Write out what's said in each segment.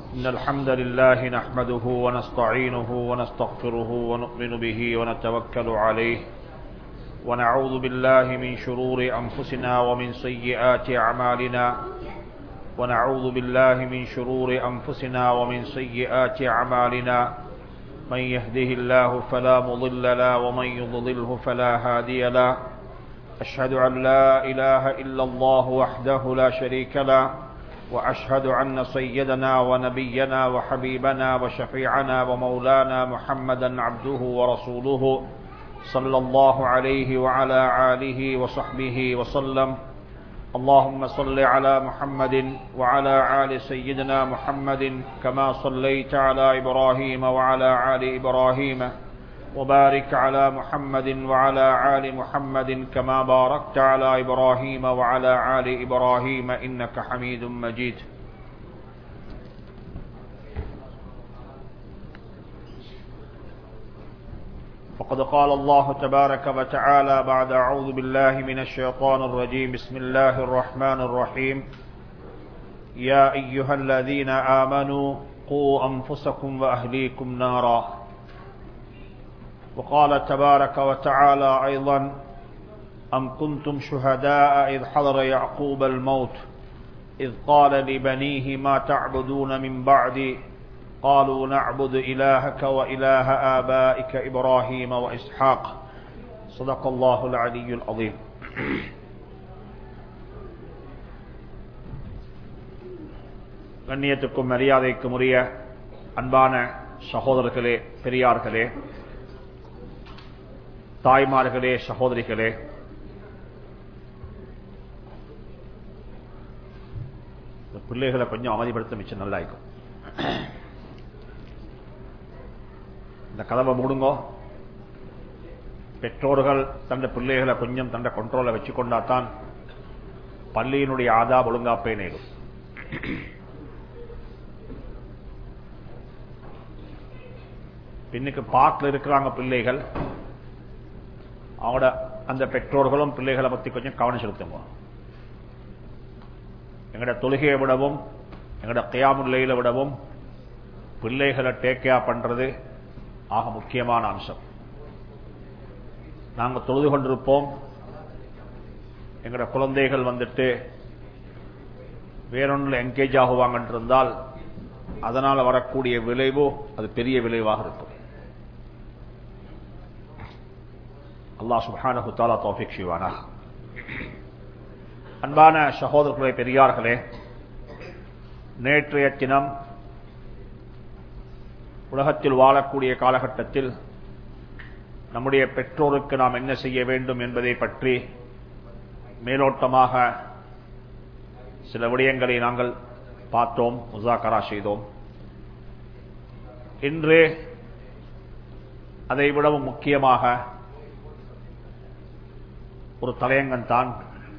إن الحمد لله نحمده ونستعينه ونستغفره ونؤمن به ونتوكل عليه ونعوذ بالله من شرور أنفسنا ومن سيئات أعمالنا ونعوذ بالله من شرور أنفسنا ومن سيئات أعمالنا من يهده الله فلا مضل له ومن يضلله فلا هادي له أشهد أن لا إله إلا الله وحده لا شريك له وأشهد أن سيدنا ونبينا وحبيبنا وشفيعنا ومولانا محمدا عبده ورسوله صلى الله عليه وعلى آله وصحبه وسلم اللهم صل على محمد وعلى آل سيدنا محمد كما صليت على إبراهيم وعلى آل إبراهيم وبارك على محمد وعلى آل محمد كما باركت على إبراهيم وعلى آل إبراهيم إنك حميد مجيد فقد قال الله تبارك وتعالى بعد أعوذ بالله من الشيطان الرجيم بسم الله الرحمن الرحيم يا أيها الذين آمنوا قوا أنفسكم وأهليكم نارا وقال تبارك وتعالى أيضا أم كنتم شهداء إذ حضر يعقوب الموت إذ قال لبنيه ما تعبدون من بعدي قالوا نعبد إلهك وإله آبائك إبراهيم وإسحاق صدق الله العلي العظيم கண்ணியத்துக்கும் மரியாதைக்கும் உரிய அன்பான சகோதரர்களே பெரியார்களே தாய்மார்களே சகோதரிகளே இந்த பிள்ளைகளை கொஞ்சம் அமைதிப்படுத்த மிச்சம் நல்லா இருக்கும் இந்த கதவை மூடுங்கோ பெற்றோர்கள் தந்த பிள்ளைகளை கொஞ்சம் தந்த கண்ட்ரோலை வச்சு கொண்டாத்தான் பள்ளியினுடைய ஆதா ஒழுங்காப்பே நேரும் பின்னுக்கு பார்க்கல இருக்கிறாங்க பிள்ளைகள் அவங்களோட அந்த பெற்றோர்களும் பிள்ளைகளை பத்தி கொஞ்சம் கவனம் செலுத்துங்க எங்கட தொழுகையை விடவும் எங்கட கையாமுல்லையில விடவும் பிள்ளைகளை டேக் பண்றது ஆக முக்கியமான அம்சம் நாங்கள் தொழுது கொண்டிருப்போம் எங்கட குழந்தைகள் வந்துட்டு வேறொன்றில் என்கேஜ் ஆகுவாங்க இருந்தால் அதனால் வரக்கூடிய விளைவோ அது பெரிய விளைவாக இருக்கும் அல்லாஹ் சுபானு தாலா தோஃபிக் செய்வானா அன்பான சகோதரர்களே பெரியார்களே நேற்றைய தினம் உலகத்தில் வாழக்கூடிய காலகட்டத்தில் நம்முடைய பெற்றோருக்கு நாம் என்ன செய்ய வேண்டும் என்பதை பற்றி மேலோட்டமாக சில விடயங்களை நாங்கள் பார்த்தோம் முசாக்கரா செய்தோம் இன்று அதை விடவும் முக்கியமாக ஒரு தலையங்கம் தான்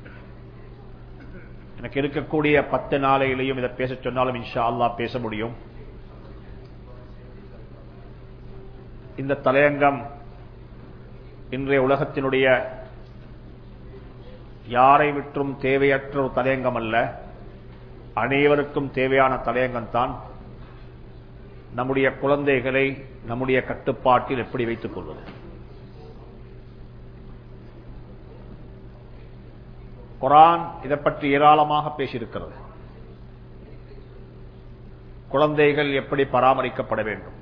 எனக்கு இருக்கக்கூடிய பத்து நாளையிலையும் இதை பேச சொன்னாலும் இன்ஷா அல்லா பேச முடியும் இந்த தலையங்கம் இன்றைய உலகத்தினுடைய யாரை விற்றும் தேவையற்ற ஒரு தலையங்கம் அல்ல அனைவருக்கும் தேவையான தலையங்கம் தான் நம்முடைய குழந்தைகளை நம்முடைய கட்டுப்பாட்டில் எப்படி வைத்துக் கொள்வது குரான் இதை பற்றி ஏராளமாக பேசியிருக்கிறது குழந்தைகள் எப்படி பராமரிக்கப்பட வேண்டும்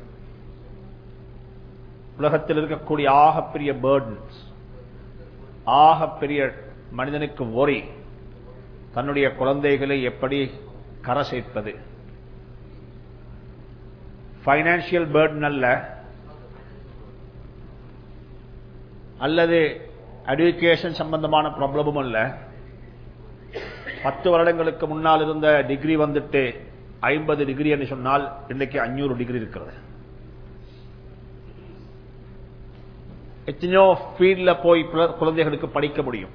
உலகத்தில் இருக்கக்கூடிய ஆகப்பெரிய பேர்டன்ஸ் ஆகப்பெரிய மனிதனுக்கு ஒரி தன்னுடைய குழந்தைகளை எப்படி கரை சேர்ப்பது பைனான்சியல் பேர்டன் அல்ல அல்லது எடுகேஷன் சம்பந்தமான ப்ராப்ளமும் அல்ல பத்து வருடங்களுக்கு முன்னால் இருந்த டிகிரி வந்துட்டு ஐம்பது டிகிரி என்று சொன்னால் இன்றைக்கு அஞ்சூறு டிகிரி இருக்கிறது எத்தனையோ ஃபீல்ட்ல போய் குழந்தைகளுக்கு படிக்க முடியும்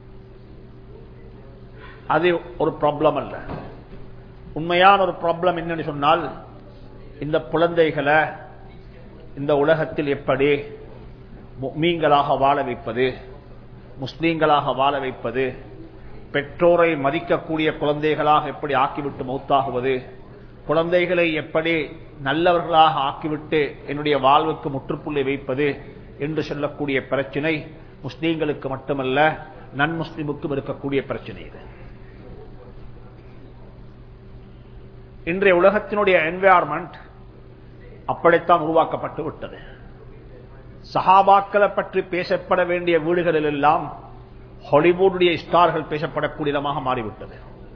அது ஒரு ப்ராப்ளம் அல்ல உண்மையான ஒரு ப்ராப்ளம் என்னன்னு சொன்னால் இந்த குழந்தைகளை இந்த உலகத்தில் எப்படி மீன்களாக வாழ வைப்பது முஸ்லீம்களாக வாழ வைப்பது பெற்றோரை மதிக்கக்கூடிய குழந்தைகளாக எப்படி ஆக்கிவிட்டு மௌத்தாகுவது குழந்தைகளை எப்படி நல்லவர்களாக ஆக்கிவிட்டு என்னுடைய வாழ்வுக்கு முற்றுப்புள்ளி வைப்பது என்று சொல்லக்கூடிய பிரச்சனை முஸ்லீம்களுக்கு மட்டுமல்ல நன் முஸ்லிமுக்கும் இருக்கக்கூடிய பிரச்சனை இது இன்றைய உலகத்தினுடைய என்வாயர்மெண்ட் அப்படித்தான் உருவாக்கப்பட்டு விட்டது சஹாபாக்களை பற்றி பேசப்பட வேண்டிய வீடுகளில் எல்லாம் ஹாலிவுடைய ஸ்டார்கள் பேசப்படக்கூடிய இடமாக மாறிவிட்டது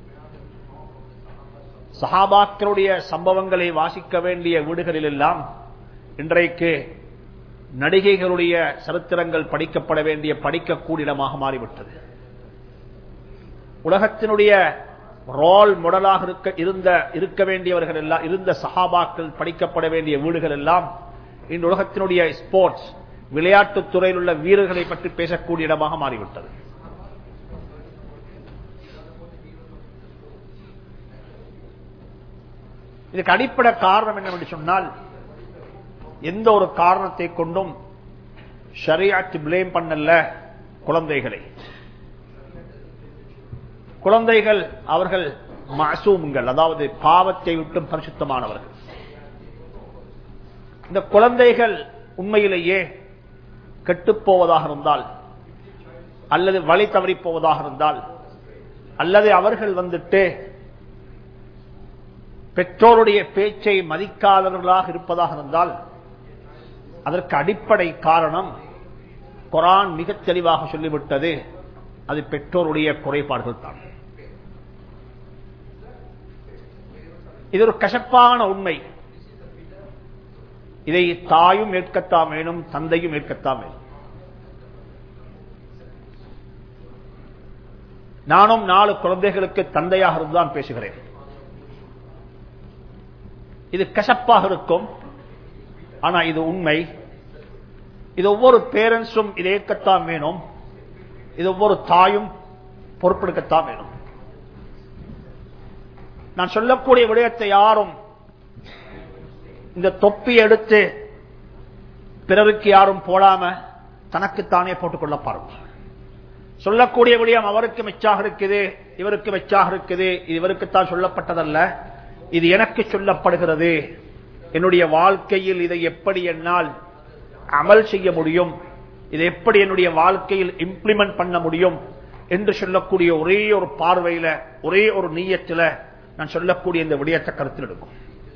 சஹாபாக்களுடைய சம்பவங்களை வாசிக்க வேண்டிய வீடுகளில் எல்லாம் இன்றைக்கு நடிகைகளுடைய சரித்திரங்கள் படிக்கப்பட வேண்டிய படிக்கக்கூடிய இடமாக மாறிவிட்டது உலகத்தினுடைய ரோல் மாடலாக இருக்க இருந்த இருக்க வேண்டியவர்கள் எல்லாம் இருந்த சஹாபாக்கள் படிக்கப்பட வேண்டிய வீடுகள் எல்லாம் இந்த உலகத்தினுடைய ஸ்போர்ட்ஸ் விளையாட்டுத் துறையில் உள்ள வீரர்களை பற்றி பேசக்கூடிய இடமாக மாறிவிட்டது இதுக்கு அடிப்படை காரணம் என்னவென்று சொன்னால் எந்த ஒரு காரணத்தை கொண்டும் ஷரியாத்து பிளேம் பண்ணல குழந்தைகளை குழந்தைகள் அவர்கள் மாசூம்கள் அதாவது பாவத்தை விட்டும் பரிசுத்தமானவர்கள் இந்த குழந்தைகள் உண்மையிலேயே கெட்டுப்போவதாக இருந்தால் அல்லது வழி தவறி போவதாக இருந்தால் அல்லது அவர்கள் வந்துட்டு பெற்றோருடைய பேச்சை மதிக்காதவர்களாக இருப்பதாக இருந்தால் அதற்கு அடிப்படை காரணம் குரான் மிக தெளிவாக சொல்லிவிட்டது அது பெற்றோருடைய குறைபாடுகள் தான் இது ஒரு கசப்பான உண்மை இதை தாயும் ஏற்கத்தான் வேணும் தந்தையும் ஏற்கத்தான் வேணும் நானும் நாலு குழந்தைகளுக்கு தந்தையாக இருந்துதான் பேசுகிறேன் இது கசப்பாக இருக்கும் ஆனா இது உண்மை இது ஒவ்வொரு பேரண்ட்ஸும் இதை ஏற்கத்தான் வேணும் இது ஒவ்வொரு தாயும் பொறுப்பெடுக்கத்தான் வேணும் நான் சொல்லக்கூடிய விடயத்தை யாரும் இந்த தொப்பி எடுத்து பிறருக்கு யாரும் போடாம தனக்குத்தானே போட்டுக்கொள்ள பாருங்க சொல்லக்கூடிய விடயம் அவருக்கு மெச்சாக இருக்குது இவருக்கு மெச்சாக இருக்குது இது இவருக்குத்தான் சொல்லப்பட்டதல்ல இது எனக்கு சொல்லப்படுகிறது என்னுடைய வாழ்க்கையில் இதை எப்படி என்னால் அமல் செய்ய முடியும் இதை எப்படி என்னுடைய வாழ்க்கையில் இம்ப்ளிமெண்ட் பண்ண முடியும் என்று சொல்லக்கூடிய ஒரே ஒரு பார்வையில ஒரே ஒரு நீயத்தில் நான் சொல்லக்கூடிய இந்த விடயத்தை கருத்தில் எடுக்கும்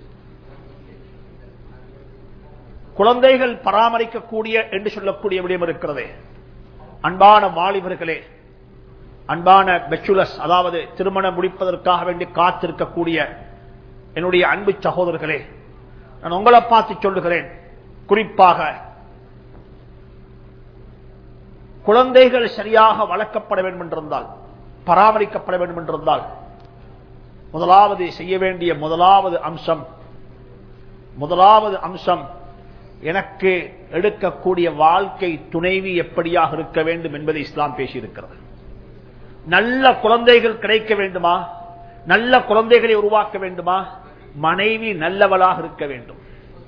குழந்தைகள் பராமரிக்கக்கூடிய என்று சொல்லக்கூடிய விடயம் இருக்கிறது அன்பான வாலிபர்களே அன்பான பெச்சுலஸ் அதாவது திருமணம் முடிப்பதற்காக வேண்டி காத்திருக்கக்கூடிய என்னுடைய அன்பு சகோதரர்களே நான் உங்களை பார்த்து சொல்லுகிறேன் குறிப்பாக குழந்தைகள் சரியாக வளர்க்கப்பட வேண்டும் என்றிருந்தால் பராமரிக்கப்பட வேண்டும் என்றிருந்தால் முதலாவது செய்ய வேண்டிய முதலாவது அம்சம் முதலாவது அம்சம் எனக்கு எடுக்கக்கூடிய வாழ்க்கை துணைவி எப்படியாக இருக்க வேண்டும் என்பதை இஸ்லாம் பேசியிருக்கிறது நல்ல குழந்தைகள் கிடைக்க வேண்டுமா நல்ல குழந்தைகளை உருவாக்க வேண்டுமா மனைவி நல்லவளாக இருக்க வேண்டும்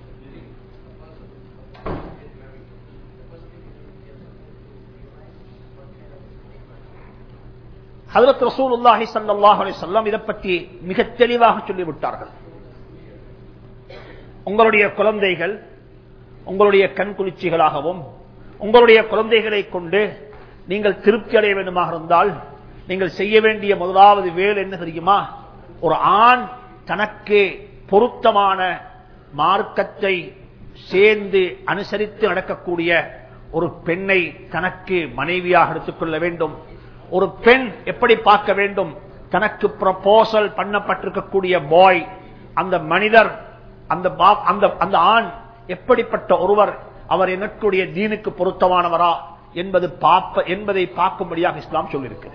ஹதரத் ரசூலுல்லாஹி ஸல்லல்லாஹு அலைஹி வஸல்லம் இதை பற்றி மிக தெளிவாக சொல்லிவிட்டார்கள் உங்களுடைய குழந்தைகள் உங்களுடைய கண் குளிர்ச்சிகளாகவும் உங்களுடைய குழந்தைகளை கொண்டு நீங்கள் திருப்தி அடைய வேண்டுமாக இருந்தால் நீங்கள் செய்ய வேண்டிய முதலாவது வேல் என்ன தெரியுமா ஒரு ஆண் தனக்கு பொருத்தமான மார்க்கத்தை சேர்ந்து அனுசரித்து நடக்கக்கூடிய ஒரு பெண்ணை தனக்கு மனைவியாக எடுத்துக்கொள்ள வேண்டும் ஒரு பெண் எப்படி பார்க்க வேண்டும் தனக்கு ப்ரப்போசல் பண்ணப்பட்டிருக்கக்கூடிய பாய் அந்த மனிதர் அந்த அந்த அந்த ஆண் எப்படிப்பட்ட ஒருவர் அவர் எனக்குடைய தீனுக்கு பொருத்தமானவரா என்பது பார்ப்ப என்பதை பார்க்கும்படியாக இஸ்லாம் சொல்லியிருக்கு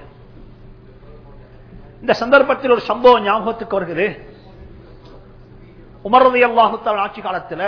இந்த சந்தர்ப்பத்தில் ஒரு சம்பவம் ஞாபகத்துக்கு வருகிறது உமரது அல்லாஹுத்தால் ஆட்சி காலத்தில்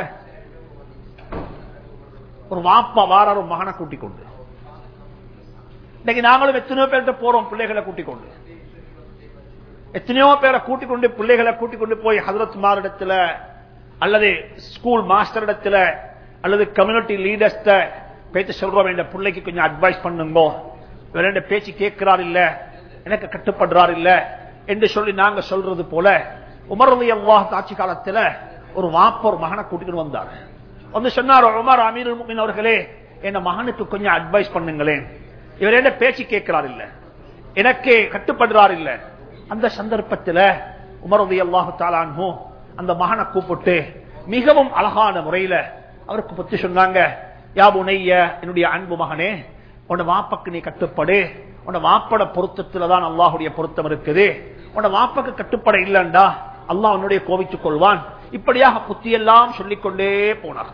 ஒரு வாப்பா வாரார் ஒரு மகனை கூட்டிக் கொண்டு இன்னைக்கு நாங்களும் எத்தனையோ பேர்கிட்ட போறோம் பிள்ளைகளை கூட்டிக் கொண்டு எத்தனையோ பேரை கூட்டிக் கொண்டு பிள்ளைகளை கூட்டிக் கொண்டு போய் ஹசரத் மாரிடத்துல அல்லது ஸ்கூல் மாஸ்டர் இடத்துல அல்லது கம்யூனிட்டி லீடர்ஸ் பேச்சு சொல்றோம் என் பிள்ளைக்கு கொஞ்சம் அட்வைஸ் பண்ணுங்க இவர் பேச்சு கேட்கிறார் இல்ல எனக்கு கட்டுப்படுறார் இல்ல என்று சொல்லி நாங்க சொல்றது போல உமரதி அல்லாஹ் ஆட்சி காலத்துல ஒரு வாப்ப ஒரு மகனை கூட்டிட்டு வந்தார் வந்து சொன்னார் உமர் அமீர் முக்மின் அவர்களே என்ன மகனுக்கு கொஞ்சம் அட்வைஸ் பண்ணுங்களேன் இவர் என்ன பேச்சு கேட்கிறார் இல்ல எனக்கு கட்டுப்படுறார் இல்ல அந்த சந்தர்ப்பத்தில் உமரதி அல்லாஹு தாலான்ஹோ அந்த மகனை கூப்பிட்டு மிகவும் அழகான முறையில அவருக்கு பத்தி சொன்னாங்க யாபுனைய என்னுடைய அன்பு மகனே உன்னை வாப்பக்கு நீ கட்டுப்படு உன்னை வாப்பட பொருத்தத்துலதான் அல்லாஹுடைய பொருத்தம் இருக்குது உன்னை வாப்பக்கு கட்டுப்பட இல்லண்டா அல்லாஹ் உன்னுடைய கோவித்துக் கொள்வான் இப்படியாக புத்தியெல்லாம் சொல்லிக்கொண்டே போனார்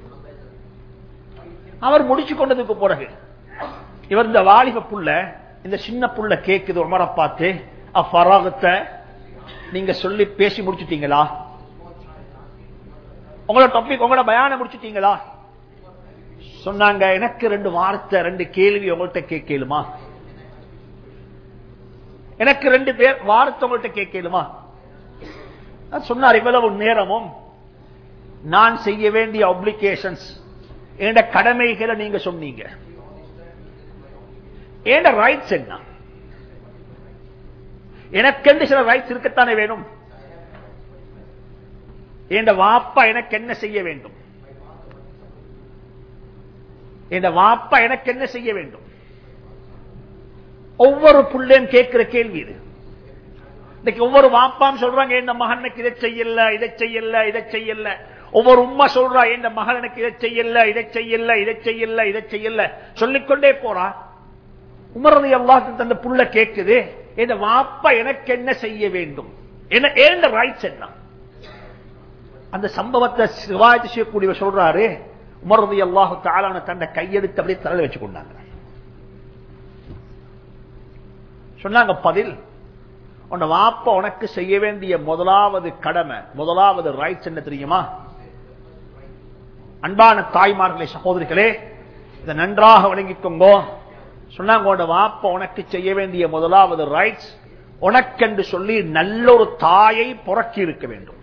அவர் முடிச்சு கொண்டதுக்கு பிறகு இவர் இந்த வாலிப புள்ள இந்த சின்ன புள்ள கேக்குது உமரை பார்த்து அஃபராகத்தை நீங்க சொல்லி பேசி முடிச்சுட்டீங்களா உங்களோட டாபிக் உங்களோட பயான முடிச்சுட்டீங்களா சொன்னாங்க எனக்கு ரெண்டு வார்த்தை ரெண்டு கேள்வி உங்கள்கிட்ட கேட்கலுமா எனக்கு ரெண்டு பேர் வார்த்தை உங்கள்கிட்ட கேட்கலுமா சொன்னார் இவ்வளவு நேரமும் நான் செய்ய வேண்டிய அப்ளிகேஷன்ஸ் என் கடமைகளை நீங்க சொன்னீங்க ஏண்ட ரைட்ஸ் என்ன எனக்கென்று சில ரைட்ஸ் இருக்கத்தானே வேணும் என் வாப்பா எனக்கு என்ன செய்ய வேண்டும் என் வாப்பா எனக்கு என்ன செய்ய வேண்டும் ஒவ்வொரு புள்ளையும் கேட்கிற கேள்வி இது இன்னைக்கு ஒவ்வொரு வாப்பாம் சொல்றாங்க என் மகனுக்கு இதை செய்யல இதை செய்யல இதை செய்யல ஒவ்வொரு உம்மா சொல்றா என் மகனுக்கு இதை செய்யல இதை செய்யல இதை செய்யல இதை செய்யல சொல்லிக்கொண்டே போறா உமரது எல்லாத்துக்கு அந்த புள்ள கேட்குது என் வாப்பா எனக்கு என்ன செய்ய வேண்டும் என்ன ஏன் ரைட்ஸ் என்ன அந்த சம்பவத்தை சிவாயத்து செய்யக்கூடியவர் சொல்றாரு உமரது அல்லாஹு தாளான தன்னை கையெடுத்து அப்படியே தலையில வச்சு கொண்டாங்க சொன்னாங்க பதில் உன்னை வாப்ப உனக்கு செய்ய வேண்டிய முதலாவது கடமை முதலாவது ரைட்ஸ் என்ன தெரியுமா அன்பான தாய்மார்களே சகோதரிகளே இதை நன்றாக வழங்கிக்கோங்க சொன்னாங்க உன்னோட வாப்ப உனக்கு செய்ய வேண்டிய முதலாவது ரைட்ஸ் உனக்கென்று சொல்லி நல்ல ஒரு தாயை புறக்கி இருக்க வேண்டும்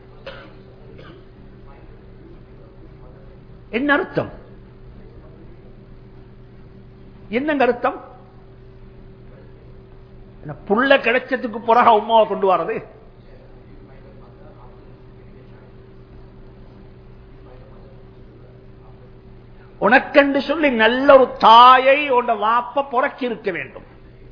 என்ன அர்த்தம் என்னங்க அர்த்தம் புள்ள கிடைச்சதுக்கு பிறகு உமாவை கொண்டு வரது உனக்கென்று சொல்லி நல்ல ஒரு தாயை உன்ட வாப்ப புறக்கி இருக்க வேண்டும்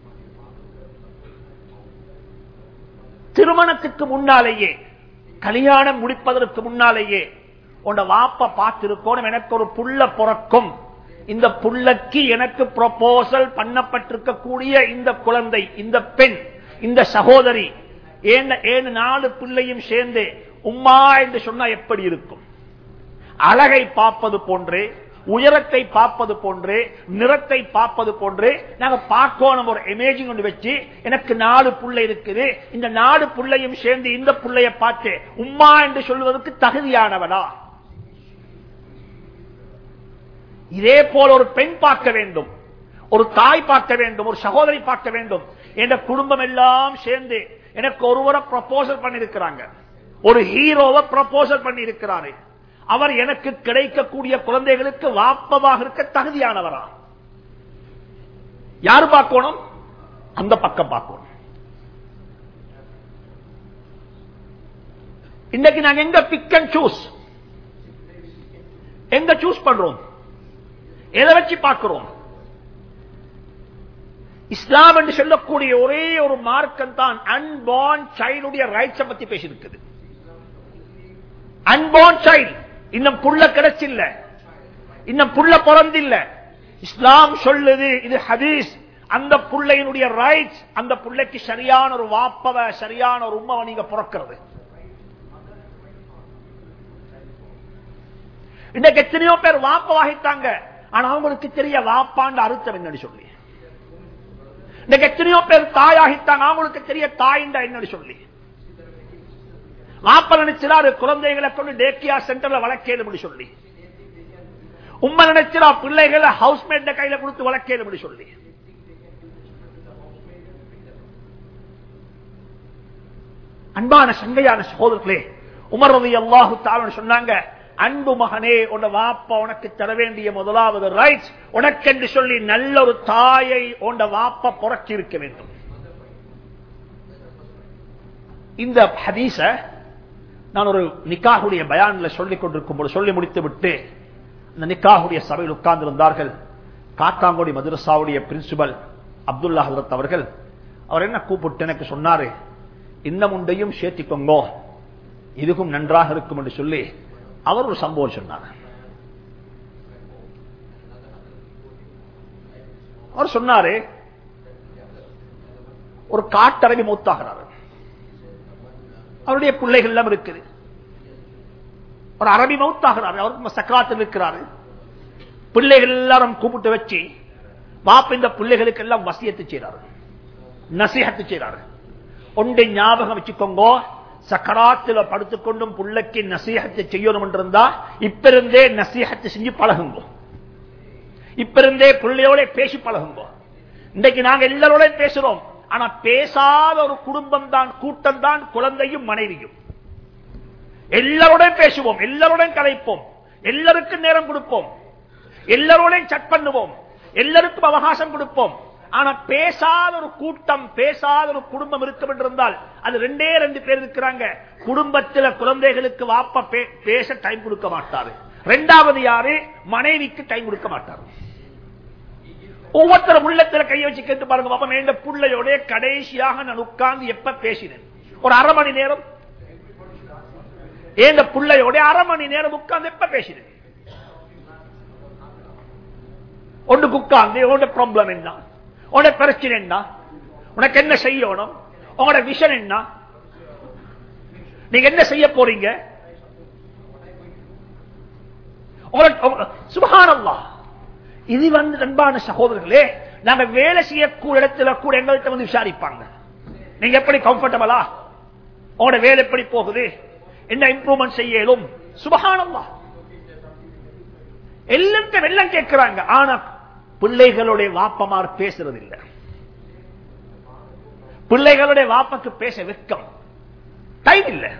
திருமணத்துக்கு முன்னாலேயே கல்யாணம் முடிப்பதற்கு முன்னாலேயே உன்ட வாப்ப பார்த்திருக்கோம் எனக்கு ஒரு புள்ள பிறக்கும் இந்த புள்ளக்கு எனக்கு ப்ரொபோசல் பண்ணப்பட்டிருக்கக்கூடிய இந்த குழந்தை இந்த பெண் இந்த சகோதரி ஏன் நாலு பிள்ளையும் சேர்ந்து உம்மா என்று சொன்னா எப்படி இருக்கும் அழகை பார்ப்பது போன்றே உயரத்தை பார்ப்பது போன்று நிறத்தை பார்ப்பது போன்று நாங்க பார்க்கணும் ஒரு இமேஜிங் ஒன்று வச்சு எனக்கு நாலு புள்ள இருக்குது இந்த நாலு புள்ளையும் சேர்ந்து இந்த புள்ளைய பார்த்து உம்மா என்று சொல்வதற்கு தகுதியானவனா இதே போல ஒரு பெண் பார்க்க வேண்டும் ஒரு தாய் பார்க்க வேண்டும் ஒரு சகோதரி பார்க்க வேண்டும் என்ற குடும்பம் எல்லாம் சேர்ந்து எனக்கு ஒருவரை ப்ரப்போசல் பண்ணிருக்கிறாங்க ஒரு ஹீரோவை ப்ரப்போசல் பண்ணி இருக்கிறாரு அவர் எனக்கு கிடைக்கக்கூடிய குழந்தைகளுக்கு வாப்பமாக இருக்க தகுதியானவரா யாரு பார்க்கணும் அந்த பக்கம் பார்க்கணும் இன்னைக்கு நாங்க எங்க பிக் அண்ட் சூஸ் எங்க சூஸ் பண்றோம் எதை வச்சு பார்க்கிறோம் இஸ்லாம் என்று சொல்லக்கூடிய ஒரே ஒரு மார்க்கம் தான் அன்பார்ன் சைல்டுடைய ரைட்ஸை பத்தி பேசியிருக்குது அன்பார்ன் சைல்டு இன்னும் புள்ள கிடைச்சில்ல இன்னும் புள்ள பிறந்தில்ல இஸ்லாம் சொல்லுது இது ஹதீஸ் அந்த புள்ளையினுடைய ரைட்ஸ் அந்த புள்ளைக்கு சரியான ஒரு வாப்பவ சரியான ஒரு உண்மை நீங்க பிறக்கிறது இன்னைக்கு எத்தனையோ பேர் வாப்ப வாகித்தாங்க ஆனா அவங்களுக்கு தெரிய வாப்பாண்டு அர்த்தம் என்னன்னு சொல்லி இன்னைக்கு எத்தனையோ பேர் தாயாகித்தாங்க அவங்களுக்கு தெரிய தாயிண்டா என்னன்னு சொல்லி வாப்ப நினைச்சாரு குழந்தைகளை கொண்டு டேக்கியா சென்டர்ல வளர்க்கேது சொல்லி உண்மை நினைச்சா பிள்ளைகளை ஹவுஸ்மேட் கையில கொடுத்து வளர்க்கேது சொல்லி அன்பான சங்கையான சகோதரர்களே உமரது அல்லாஹு தாவன் சொன்னாங்க அன்பு மகனே உன்ன வாப்பா உனக்கு தர வேண்டிய முதலாவது ரைட்ஸ் உனக்கென்று சொல்லி நல்ல ஒரு தாயை உண்ட வாப்பா புறக்கி இருக்க வேண்டும் இந்த ஹதீச நான் ஒரு நிக்காகுடைய பயான்ல சொல்லிக் கொண்டிருக்கும் போது சொல்லி முடித்து விட்டு அந்த நிக்காகுடைய சபையில் உட்கார்ந்திருந்தார்கள் காத்தாங்குடி மதுரசாவுடைய பிரின்சிபல் அப்துல்லா ஹசரத் அவர்கள் அவர் என்ன கூப்பிட்டு எனக்கு சொன்னாரு இந்த முண்டையும் சேர்த்திக்கோங்கோ இதுக்கும் நன்றாக இருக்கும் என்று சொல்லி அவர் ஒரு சம்பவம் சொன்னார் அவர் சொன்னாரு ஒரு காட்டரவி மூத்தாகிறார் அவருடைய பிள்ளைகள் எல்லாம் இருக்குது ஒரு அரபி மௌத்தாகிறார் அவருக்கு சக்கராத்தில் இருக்கிறாரு பிள்ளைகள் எல்லாரும் கூப்பிட்டு வச்சு பாப்ப இந்த பிள்ளைகளுக்கு எல்லாம் வசியத்து செய்யறாரு நசிஹத்து செய்யறாரு ஒன்றை ஞாபகம் வச்சுக்கோங்க சக்கராத்துல படுத்துக்கொண்டும் பிள்ளைக்கு நசீகத்தை செய்யணும் என்றிருந்தா இப்ப இருந்தே நசீகத்தை செஞ்சு பழகுங்க இப்ப இருந்தே பிள்ளையோட பேசி பழகுங்க இன்றைக்கு நாங்க எல்லாரோட பேசுறோம் ஆனா பேசாத ஒரு குடும்பம் தான் கூட்டம் தான் குழந்தையும் மனைவியும் எல்லாரோடையும் பேசுவோம் எல்லாரோடையும் கலைப்போம் எல்லாருக்கும் நேரம் கொடுப்போம் எல்லாரோடையும் சட் பண்ணுவோம் எல்லாருக்கும் அவகாசம் கொடுப்போம் ஆனா பேசாத ஒரு கூட்டம் பேசாத ஒரு குடும்பம் இருக்கும் என்றிருந்தால் அது ரெண்டே ரெண்டு பேர் இருக்கிறாங்க குடும்பத்தில் குழந்தைகளுக்கு வாப்ப பேச டைம் கொடுக்க மாட்டாரு ரெண்டாவது யாரு மனைவிக்கு டைம் கொடுக்க மாட்டாரு ஒவ்வொருத்தரும் உள்ளத்துல கையை வச்சு கேட்டு பாருங்க பாப்பா இந்த பிள்ளையோட கடைசியாக நான் உட்கார்ந்து எப்ப பேசினேன் ஒரு அரை மணி நேரம் ஏந்த பிள்ளையோட அரை மணி நேரம் உட்கார்ந்து எப்ப பேசினேன் ஒன்றுக்கு உட்கார்ந்து உன்னோட ப்ராப்ளம் என்ன உன்னோட பிரச்சனை என்ன உனக்கு என்ன செய்யணும் உங்களோட விஷன் என்ன நீங்க என்ன செய்ய போறீங்க சுபகானல்லா இது வந்து அன்பான சகோதரர்களே நாங்க வேலை செய்யக்கூடிய இடத்துல கூட எங்கள்கிட்ட வந்து விசாரிப்பாங்க நீங்க எப்படி கம்ஃபர்டபுளா உங்களோட வேலை எப்படி போகுது என்ன இம்ப்ரூவ்மெண்ட் செய்யலும் சுபகானல்லா எல்லாத்தையும் எல்லாம் கேட்கிறாங்க ஆனா பிள்ளைகளுடைய வாப்பமார் பேசுறது இல்லை பிள்ளைகளுடைய வாப்பக்கு பேச வெக்கம் டைம் இல்லை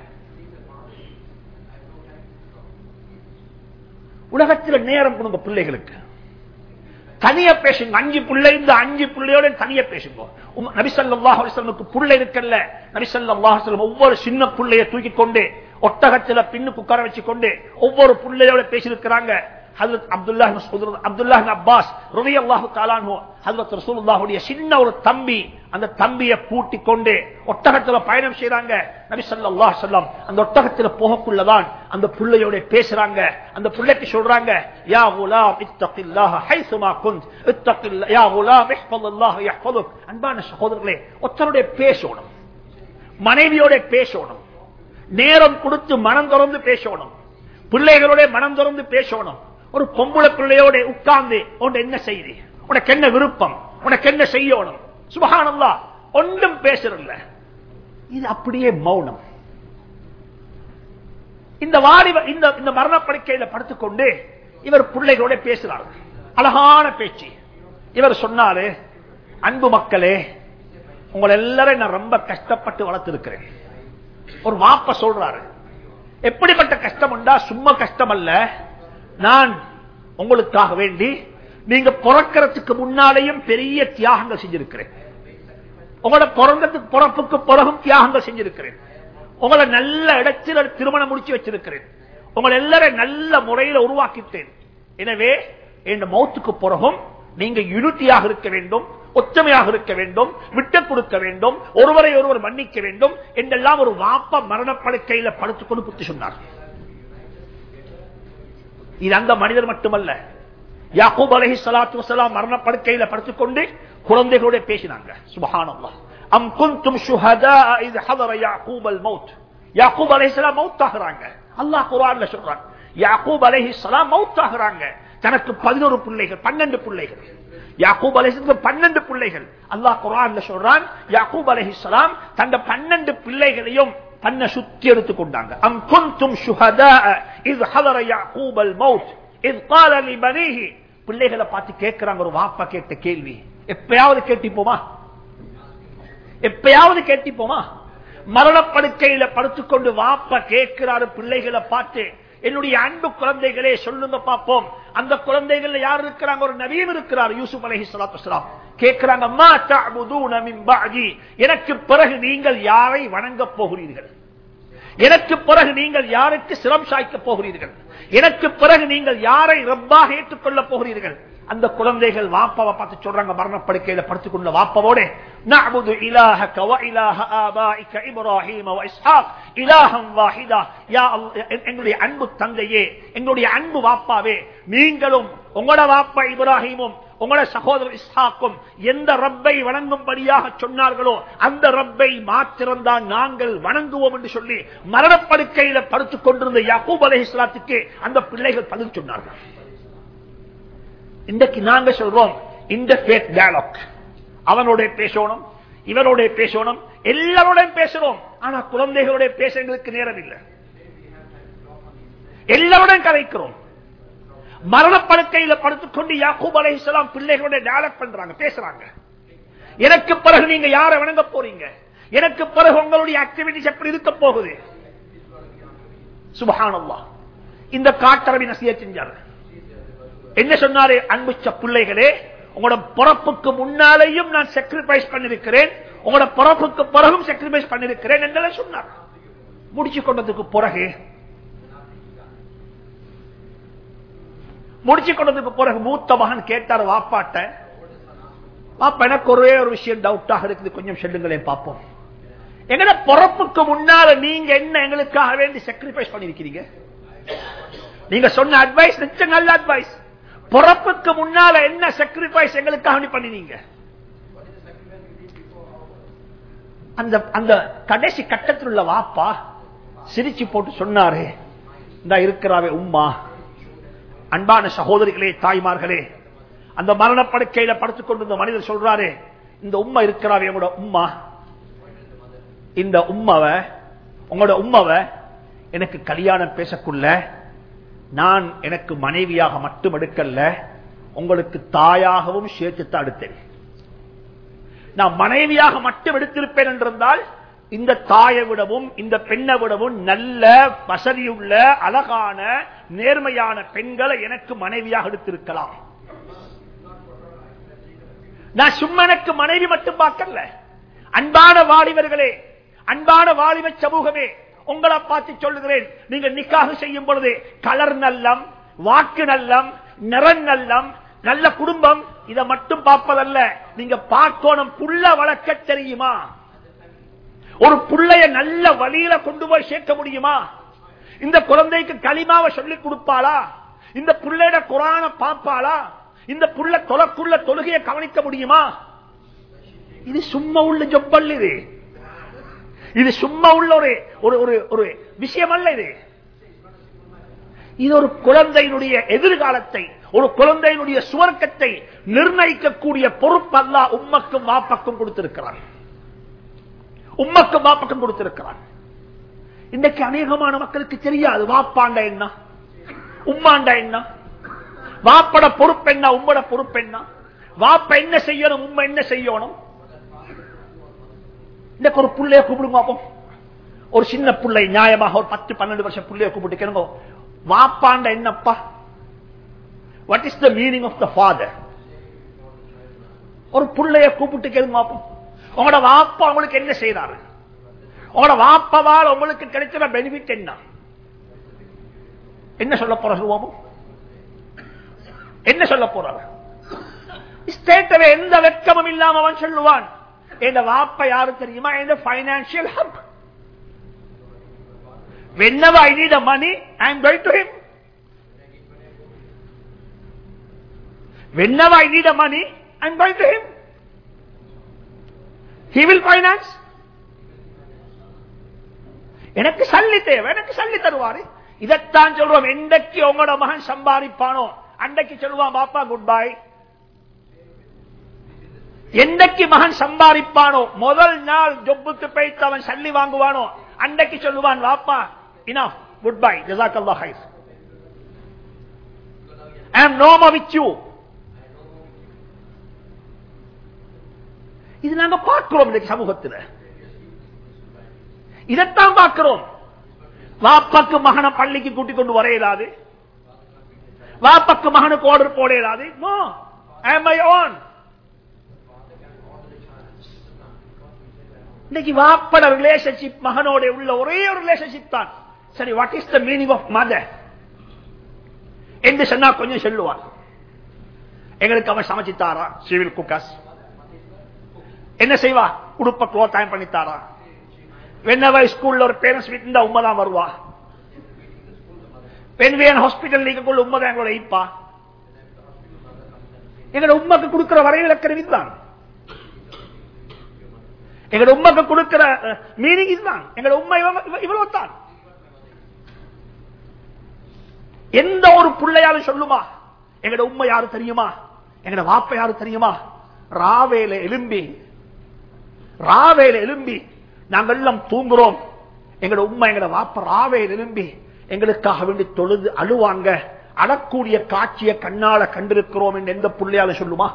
உலகத்தில் நேரம் கொடுங்க பிள்ளைகளுக்கு தனியா பேசுங்க அஞ்சு பிள்ளை இந்த அஞ்சு பிள்ளையோட தனியா பேசுங்க நபிசல்லாஹுக்கு புள்ள இருக்கல்ல நபிசல்லாஹு ஒவ்வொரு சின்ன பிள்ளைய தூக்கி கொண்டு ஒட்டகத்துல பின்னுக்கு உட்கார வச்சு கொண்டு ஒவ்வொரு பிள்ளையோட பேசியிருக்கிறாங்க சின்ன ஒரு தம்பி அந்த தம்பியை பூட்டி கொண்டு ஒட்டகத்துல பயணம் செய்யறாங்க நபி சொல்லா சொல்லம் அந்த ஒட்டகத்துல போகக்குள்ளதான் அந்த பிள்ளையோட பேசுறாங்க அந்த பிள்ளைக்கு சொல்றாங்க யா குலாம் இத்தகில்லாஹ ஹைசுமா குந்த் இத்தகில்லா யா குலாம் இஹ்ஃபதுல்லாஹ யஹ்ஃபதுக் அன்பான சகோதரர்களே ஒருத்தருடைய பேசணும் மனைவியோட பேசணும் நேரம் கொடுத்து மனம் திறந்து பேசணும் பிள்ளைகளோட மனம் திறந்து பேசணும் ஒரு பொம்புள பிள்ளையோட உட்கார்ந்து உன் என்ன செய்தி உனக்கு என்ன விருப்பம் உனக்கு என்ன செய்யணும் சுபகானல்லா ஒன்றும் பேசுறதில்ல இது அப்படியே மௌனம் இந்த வாடி இந்த இந்த மரணப்படுக்கையில படுத்துக்கொண்டு இவர் பிள்ளைகளோட பேசுறாரு அழகான பேச்சு இவர் சொன்னாரு அன்பு மக்களே உங்களை எல்லாரும் நான் ரொம்ப கஷ்டப்பட்டு வளர்த்திருக்கிறேன் ஒரு வாப்ப சொல்றாரு எப்படிப்பட்ட கஷ்டம் உண்டா சும்மா கஷ்டம் அல்ல நான் உங்களுக்காக வேண்டி நீங்க பிறக்கிறதுக்கு முன்னாலேயும் பெரிய தியாகங்கள் செஞ்சிருக்கிறேன் உங்களோட பிறந்ததுக்கு பிறப்புக்கு பிறகும் தியாகங்கள் செஞ்சிருக்கிறேன் உங்களை நல்ல இடத்தில் திருமணம் முடிச்சு வச்சிருக்கிறேன் உங்களை எல்லாரும் நல்ல முறையில் உருவாக்கிட்டேன் எனவே என் மௌத்துக்கு பிறகும் நீங்க யூனிட்டியாக இருக்க வேண்டும் ஒற்றுமையாக இருக்க வேண்டும் விட்டு கொடுக்க வேண்டும் ஒருவரை ஒருவர் மன்னிக்க வேண்டும் என்றெல்லாம் ஒரு வாப்ப மரணப்படுக்கையில படுத்துக்கொண்டு புத்தி சொன்னார் இது அந்த மனிதர் மட்டுமல்ல யாக்கூப் அலஹி சலாத்து வசலாம் மரணப்படுக்கையில படுத்துக்கொண்டு குழந்தைகளோட பேசினாங்க சுபஹானல்லா அம் குந்தும் ஷுஹதா இது ஹதர யாக்கூப் அல் மௌத் யாக்கூப் அலைஹிஸ்ஸலாம் மௌத் ஆகுறாங்க அல்லாஹ் குர்ஆன்ல சொல்றான் யாக்கூப் அலைஹிஸ்ஸலாம் மௌத் ஆகுறாங்க தனக்கு பதினோரு பிள்ளைகள் பன்னெண்டு பிள்ளைகள் யாக்கூப் அலைஹிஸ்ஸலாம் பன்னெண்டு பிள்ளைகள் அல்லாஹ் குர்ஆன்ல சொல்றான் யாக்கூப் அலைஹிஸ்ஸலாம் தந்த பன்னெண்டு பிள்ளைகளையும் தன்னை சுத்தி எடுத்துக் கொண்டாங்க அம் குந்தும் ஷுஹதா இது ஹதர யாக்கூப் அல் மௌத் இது قال لبنيه பிள்ளைகளை பார்த்து கேட்கிறாங்க ஒரு வாப்பா கேட்ட கேள்வி எப்பயாவது கேட்டிப்போமா எப்பயாவது கேட்டிப்போமா மரணப்படுக்கையில படுத்துக்கொண்டு வாப்ப கேட்கிறாரு பிள்ளைகளை பார்த்து என்னுடைய அன்பு குழந்தைகளே சொல்லுங்க பார்ப்போம் அந்த குழந்தைகள் யார் இருக்கிறாங்க ஒரு நவீன் இருக்கிறார் யூசுப் அலஹி சலாத்து கேட்கிறாங்க "மா தஅபுதூன மின் பஅதி?" எனக்கு பிறகு நீங்கள் யாரை வணங்க போகிறீர்கள் எனக்கு பிறகு நீங்கள் யாருக்கு சிரம் சாய்க்க போகிறீர்கள் எனக்கு பிறகு நீங்கள் யாரை ரப்பாக ஏற்றுக்கொள்ள போகிறீர்கள் அந்த குழந்தைகள் வாப்பாவை பார்த்து சொல்றாங்க மரணப்படுக்கையில படுத்துக் கொண்ட வாப்பாவோட நஅபுது இலாஹக வ இலாஹ ஆபாயிக இப்ராஹீம வ இஸ்ஹாக் இலாஹம் வாஹிதா யா அல்லாஹ், எ- எங்களுடைய அன்பு தந்தையே எங்களுடைய அன்பு வாப்பாவே நீங்களும் உங்களோட வாப்பா இப்ராஹீமும் உங்களோட சகோதரர் இஸ்ஹாக்கும் எந்த ரப்பை வணங்கும்படியாக சொன்னார்களோ அந்த ரப்பை மாத்திரம்தான் நாங்கள் வணங்குவோம் என்று சொல்லி மரணப்படுக்கையில படுத்துக் கொண்டிருந்த யாக்கூப் அலைஹிஸ்ஸலாத்துக்கு அந்த பிள்ளைகள் பதில் சொன்னார்கள் இன்றைக்கு நாங்க சொல்றோம் இந்த ஃபேத் டயலாக் அவனோட பேசணும் இவனோட பேசணும் எல்லாரோடையும் பேசுறோம் ஆனா குழந்தைகளோட பேச எங்களுக்கு நேரம் இல்லை எல்லாரோடையும் கலைக்கிறோம் மரணப்படுக்கையில படுத்துக்கொண்டு யாக்கூப் அலைஹிஸ்ஸலாம் பிள்ளைகளோட டயலாக் பண்றாங்க பேசுறாங்க எனக்கு பிறகு நீங்க யாரை வணங்க போறீங்க எனக்கு பிறகு உங்களுடைய ஆக்டிவிட்டிஸ் எப்படி இருக்க போகுது சுபஹானல்லாஹ் இந்த காட்டரவி நசிய செஞ்சாரு என்ன சொன்னாரு அன்புச்ச பிள்ளைகளே உங்களோட பிறப்புக்கு முன்னாலேயும் நான் சாக்ரிஃபைஸ் பண்ணிருக்கிறேன் உங்களோட பிறப்புக்கு பிறகும் சாக்ரிஃபைஸ் பண்ணிருக்கிறேன் என்றெல்லாம் சொன்னார் முடிச்சு கொண்டதுக்கு பிறகு முடிச்சு கொண்டதுக்கு பிறகு மூத்த மகன் கேட்டார் வாப்பாட்ட பாப்பா எனக்கு ஒரே ஒரு விஷயம் டவுட்டாக இருக்குது கொஞ்சம் சொல்லுங்களேன் பார்ப்போம் எங்கட பிறப்புக்கு முன்னால நீங்க என்ன எங்களுக்காக வேண்டி சாக்ரிஃபைஸ் பண்ணிருக்கிறீங்க நீங்க சொன்ன அட்வைஸ் நிச்சயம் நல்ல அட்வைஸ் பிறப்புக்கு முன்னால என்ன சாக்ரிஃபைஸ் எங்களுக்காக நீ பண்ணினீங்க அந்த அந்த கடைசி கட்டத்தில் உள்ள வாப்பா சிரிச்சு போட்டு சொன்னாரு இந்த இருக்கிறாவே உம்மா அன்பான சகோதரிகளே தாய்மார்களே அந்த மரணப்படுக்கையில படுத்துக் கொண்டிருந்த மனிதர் சொல்றாரு இந்த உம்மா இருக்கிறாவே உங்களோட உம்மா இந்த உம்மாவ உங்களோட உம்மாவ எனக்கு கல்யாணம் பேசக்குள்ள நான் எனக்கு மனைவியாக மட்டும் எடுக்கல உங்களுக்கு தாயாகவும் சேர்த்துத்தான் எடுத்தேன் நான் மனைவியாக மட்டும் எடுத்திருப்பேன் என்றிருந்தால் இந்த தாயை விடவும் இந்த பெண்ணை விடவும் நல்ல வசதியுள்ள அழகான நேர்மையான பெண்களை எனக்கு மனைவியாக எடுத்திருக்கலாம் நான் சும்மா எனக்கு மனைவி மட்டும் பார்க்கல அன்பான வாலிபர்களே அன்பான வாலிப சமூகமே உங்களை பார்த்து சொல்லுகிறேன் நீங்க நிக்காக செய்யும் பொழுது கலர் நல்லம் வாக்கு நல்லம் நிறம் நல்லம் நல்ல குடும்பம் இதை மட்டும் பார்ப்பதல்ல நீங்க பார்க்கணும் புள்ள வளர்க்க தெரியுமா ஒரு புள்ளைய நல்ல வழியில கொண்டு போய் சேர்க்க முடியுமா இந்த குழந்தைக்கு களிமாவை சொல்லி கொடுப்பாளா இந்த புள்ளையோட குரான பார்ப்பாளா இந்த புள்ள தொலைக்குள்ள தொழுகையை கவனிக்க முடியுமா இது சும்மா உள்ள ஜொப்பல் இது இது சும்மா உள்ள ஒரு ஒரு ஒரு ஒரு விஷயம் அல்ல இது இது ஒரு குழந்தையினுடைய எதிர்காலத்தை ஒரு குழந்தையினுடைய சுவர்க்கத்தை நிர்ணயிக்கக்கூடிய பொறுப்பு அல்ல உம்மக்கும் வாப்பக்கும் கொடுத்திருக்கிறான் உம்மக்கும் வாப்பக்கும் கொடுத்திருக்கிறான் இன்றைக்கு அநேகமான மக்களுக்கு தெரியாது வாப்பாண்ட என்ன உம்மாண்ட என்ன வாப்பட பொறுப்பு என்ன உம்மட பொறுப்பு என்ன வாப்ப என்ன செய்யணும் உம்ம என்ன செய்யணும் இன்னைக்கு ஒரு புள்ளைய கூப்பிடுங்க அப்போ ஒரு சின்ன புள்ளை நியாயமாக ஒரு பத்து பன்னெண்டு வருஷம் புள்ளைய கூப்பிட்டு கேளுங்க வாப்பாண்ட என்னப்பா what is the meaning of the father ஒரு புள்ளைய கூப்பிட்டு கேளுங்க அப்போ உங்களோட வாப்பா உங்களுக்கு என்ன செய்யறாரு உங்களோட வாப்பவால் உங்களுக்கு கிடைக்கிற பெனிஃபிட் என்ன என்ன சொல்ல போற சொல்லுவோமோ என்ன சொல்ல போறாங்க ஸ்டேட்டவே எந்த வெட்கமும் இல்லாம அவன் சொல்லுவான் என் வாப்ப யாரு தெரியுமா என் financial hub whenever I need a money, I am going to him. Whenever I need a money, I am going to him. He will finance. எனக்கு சல்லி தேவை எனக்கு சல்லி தருவாரு இதைத்தான் சொல்றோம் எந்தக்கு உங்களோட மகன் சம்பாதிப்பானோ அன்றைக்கு சொல்லுவான் பாப்பா குட் பை எந்தக்கு மகன் சம்பாதிப்பானோ முதல் நாள் ஜொப்புக்கு போய்த்து அவன் சல்லி வாங்குவானோ அன்றைக்கு சொல்லுவான் வாப்பா enough goodbye jazakallah khair i am no more with you இது நாங்க பார்க்கிறோம் இன்னைக்கு சமூகத்தில் இதைத்தான் பார்க்கிறோம் வாப்பாக்கு மகனை பள்ளிக்கு கூட்டிக் கொண்டு வர இயலாது வாப்பாக்கு மகனுக்கு ஆர்டர் போட இயலாது நோ ஐ மை ஓன் இன்னைக்கு வாப்பட ரிலேஷன்ஷிப் மகனோட உள்ள ஒரே ஒரு ரிலேஷன்ஷிப் தான் சரி what is the meaning of mother என்று சொன்னா கொஞ்சம் சொல்லுவான் எங்களுக்கு அவன் சமைச்சித்தாரா சிவில் குக்காஸ் என்ன செய்வா உடுப்ப க்ளோத் டைம் பண்ணித்தாரா வென்னவ ஸ்கூல்ல ஒரு பேரண்ட்ஸ் வீட்டு இருந்தா உண்மை தான் வருவா பெண்வியன் ஹாஸ்பிட்டல் நீக்கக்குள்ள உண்மை தான் எங்களோட இப்பா எங்களோட உண்மைக்கு கொடுக்கிற வரைவிலக்கிற இதுதான் எங்களோட உண்மைக்கு கொடுக்கிற மீனிங் இதுதான் எங்களோட உண்மை இவ்வளவு தான் எந்த ஒரு பிள்ளையாலும் சொல்லுமா எங்கட உண்மை யாரு தெரியுமா எங்கட வாப்ப யாரு தெரியுமா ராவேல எலும்பி ராவேல எலும்பி நாங்கள் எல்லாம் தூங்குறோம் எங்கட உண்மை எங்கட வாப்ப ராவேல எலும்பி எங்களுக்காக வேண்டி தொழுது அழுவாங்க அழக்கூடிய காட்சியை கண்ணால கண்டிருக்கிறோம் என்று எந்த புள்ளையால சொல்லுமா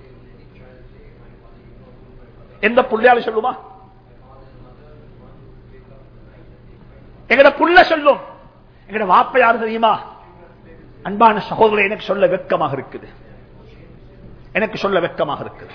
எந்த புள்ளையால சொல்லுமா எங்கட புள்ள சொல்லும் எங்கட வாப்ப யாரு தெரியுமா அன்பான சகோதரர் எனக்கு சொல்ல வெக்கமாக இருக்குது எனக்கு சொல்ல வெக்கமாக இருக்குது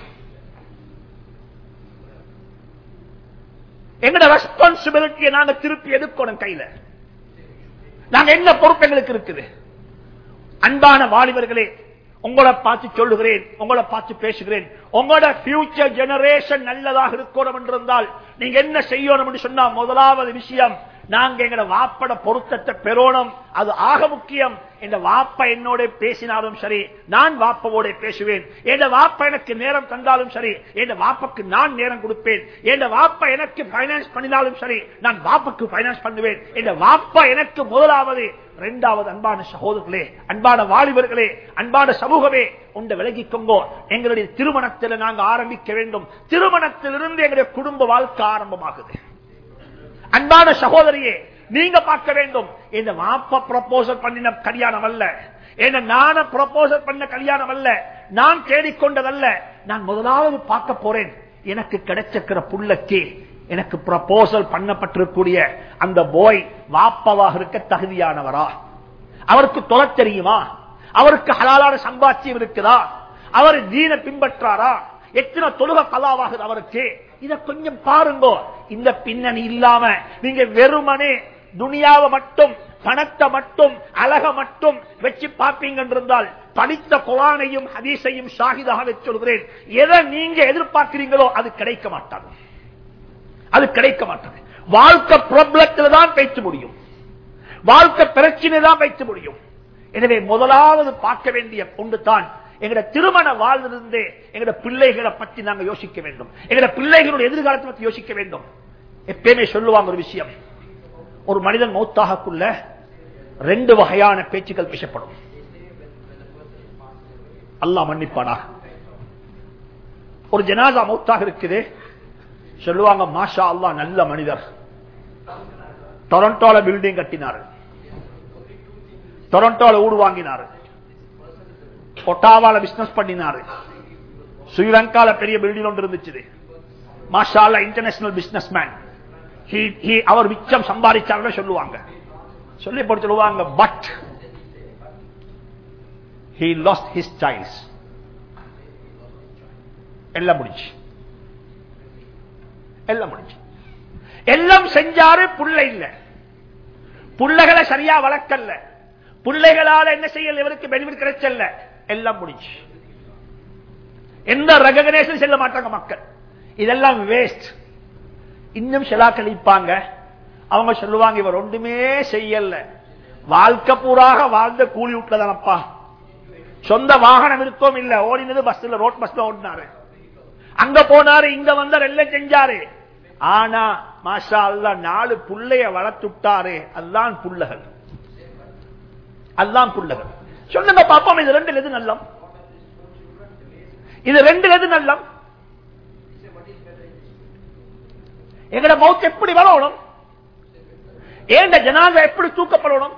எங்கட ரெஸ்பான்சிபிலிட்டியை நாங்க திருப்பி எடுக்கணும் கையில நாங்க என்ன பொறுப்பு எங்களுக்கு இருக்குது அன்பான வாலிபர்களே உங்களை பார்த்து சொல்லுகிறேன் உங்களை பார்த்து பேசுகிறேன் உங்களோட பியூச்சர் ஜெனரேஷன் நல்லதாக இருக்கணும் என்றிருந்தால் நீங்க என்ன செய்யணும் என்று சொன்னா முதலாவது விஷயம் நாங்க எங்கட வாப்பட பொருத்தத்தை பெறணும் அது ஆக முக்கியம் என் வாப்ப என்னோட பேசினாலும் சரி நான் வாப்பவோட பேசுவேன் என் வாப்ப எனக்கு நேரம் தந்தாலும் சரி என் வாப்பக்கு நான் நேரம் கொடுப்பேன் என் வாப்ப எனக்கு பைனான்ஸ் பண்ணினாலும் சரி நான் வாப்பக்கு பைனான்ஸ் பண்ணுவேன் என் வாப்ப எனக்கு முதலாவது இரண்டாவது அன்பான சகோதரர்களே அன்பான வாலிபர்களே அன்பான சமூகமே உண்ட விலகிக்கொங்கோ எங்களுடைய திருமணத்தில் நாங்கள் ஆரம்பிக்க வேண்டும் திருமணத்திலிருந்து எங்களுடைய குடும்ப வாழ்க்கை ஆரம்பமாகுது அன்பான சகோதரியே நீங்க பார்க்க வேண்டும் இந்த வாப்ப ப்ரப்போசல் பண்ணின கல்யாணம் அல்ல என்ன நான ப்ரப்போசல் பண்ண கல்யாணம் அல்ல நான் தேடிக்கொண்டதல்ல நான் முதலாவது பார்க்க போறேன் எனக்கு கிடைச்சிருக்கிற புள்ளக்கு எனக்கு ப்ரப்போசல் பண்ணப்பட்டிருக்கூடிய அந்த போய் வாப்பவாக இருக்க தகுதியானவரா அவருக்கு தொலை தெரியுமா அவருக்கு ஹலாலான சம்பாத்தியம் இருக்குதா அவர் தீன பின்பற்றாரா எத்தனை தொழுக கலாவாகுது அவருக்கு இத கொஞ்சம் பாருங்க இந்த பின்னணி இல்லாம நீங்க வெறுமனே துனியாவை மட்டும் பணத்தை மட்டும் அழக மட்டும் வச்சு பார்ப்பீங்க இருந்தால் படித்த குரானையும் ஹதீஸையும் ஷாகிதாக சொல்கிறேன் எதை நீங்க எதிர்பார்க்கிறீங்களோ அது கிடைக்க மாட்டாது அது கிடைக்க மாட்டாது வாழ்க்கை ப்ராப்ளத்தில் தான் பேச முடியும் வாழ்க்கை பிரச்சனை தான் பேச முடியும் எனவே முதலாவது பார்க்க வேண்டிய ஒன்று தான் எங்கட திருமண வாழ்விலிருந்து எங்கட பிள்ளைகளை பற்றி நாங்கள் யோசிக்க வேண்டும் எங்கட பிள்ளைகளுடைய எதிர்காலத்தை பற்றி யோசிக்க வேண்டும் எப்பயுமே சொல்லுவாங்க ஒரு விஷயம் ஒரு மனிதன் மௌத்தாகக்குள்ள ரெண்டு வகையான பேச்சுக்கள் பேசப்படும் அல்லாஹ் மன்னிப்பானா ஒரு ஜனாதா மௌத்தாக இருக்குது சொல்லுவாங்க மாஷா அல்லாஹ் நல்ல மனிதர் டொரண்டோல பில்டிங் கட்டினார் டொரண்டோல ஊடு வாங்கினார் ஒட்டாவால பிசினஸ் பண்ணினாரு ஸ்ரீலங்கால பெரிய பில்டிங் ஒன்று இருந்துச்சு மாஷால இன்டர்நேஷனல் பிசினஸ் மேன் அவர் மிச்சம் சம்பாதிச்சாங்க சொல்லுவாங்க சொல்லி போட்டு சொல்லுவாங்க but he lost his child எல்லாம் முடிஞ்சு எல்லாம் முடிஞ்சு எல்லாம் செஞ்சாரு புள்ள இல்ல புள்ளைகளை சரியா வளர்க்கல பிள்ளைகளால என்ன செய்யல இவருக்கு பெனிஃபிட் கிடைச்சல்ல எல்லாம் முடிஞ்சு எந்த ரெகனேஷன் செல்ல மாட்டாங்க மக்கள் இதெல்லாம் வேஸ்ட் இன்னும் சிலா கழிப்பாங்க அவங்க சொல்லுவாங்க இவர் ஒன்றுமே செய்யல வாழ்க்கை பூராக வாழ்ந்த கூலி விட்டுலதானப்பா சொந்த வாகனம் இருக்கவும் இல்ல ஓடினது பஸ்ல ரோட் பஸ்ல ஓடினாரு அங்க போனாரு இங்க வந்தார் எல்லாம் செஞ்சாரு ஆனா மாஷா அல்லா நாலு புள்ளைய வளர்த்துட்டாரு அதுதான் புள்ளகள் அதுதான் புள்ளகள் சொல்லுங்க பாப்போம் இது ரெண்டு எது நல்லம் இது ரெண்டு எது நல்லம் எங்கட மௌத் எப்படி வரணும் ஏண்ட ஜனாதா எப்படி தூக்கப்படணும்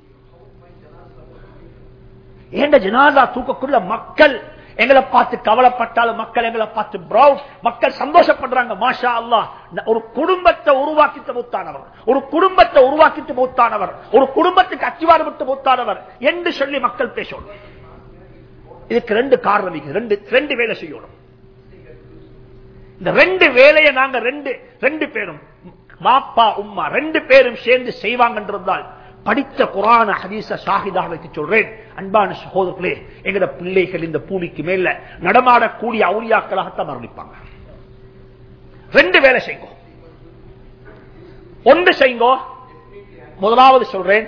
ஏண்ட ஜனாதா தூக்கக்குள்ள மக்கள் எங்களை பார்த்து கவலைப்பட்டாலும் மக்கள் எங்களை பார்த்து பிரவுட் மக்கள் சந்தோஷப்படுறாங்க மாஷா அல்லா ஒரு குடும்பத்தை உருவாக்கிட்டு மூத்தானவர் ஒரு குடும்பத்தை உருவாக்கிட்டு மூத்தானவர் ஒரு குடும்பத்துக்கு அச்சிவாறு விட்டு மூத்தானவர் என்று சொல்லி மக்கள் பேசணும் இதுக்கு ரெண்டு காரணம் ரெண்டு ரெண்டு வேலை செய்யணும் இந்த ரெண்டு வேலையை நாங்க ரெண்டு ரெண்டு பேரும் பாப்பா உம்மா ரெண்டு பேரும் சேர்ந்து செய்வாங்கன்றிருந்தால் படித்த குரான ஹதீச ஷாஹிதாக வைத்து சொல்றேன் அன்பான சகோதரர்களே எங்கட பிள்ளைகள் இந்த பூமிக்கு மேல நடமாடக்கூடிய அவுரியாக்களாகத்தான் மரணிப்பாங்க ரெண்டு வேலை செய்யுங்க ஒன்று செய்யுங்க முதலாவது சொல்றேன்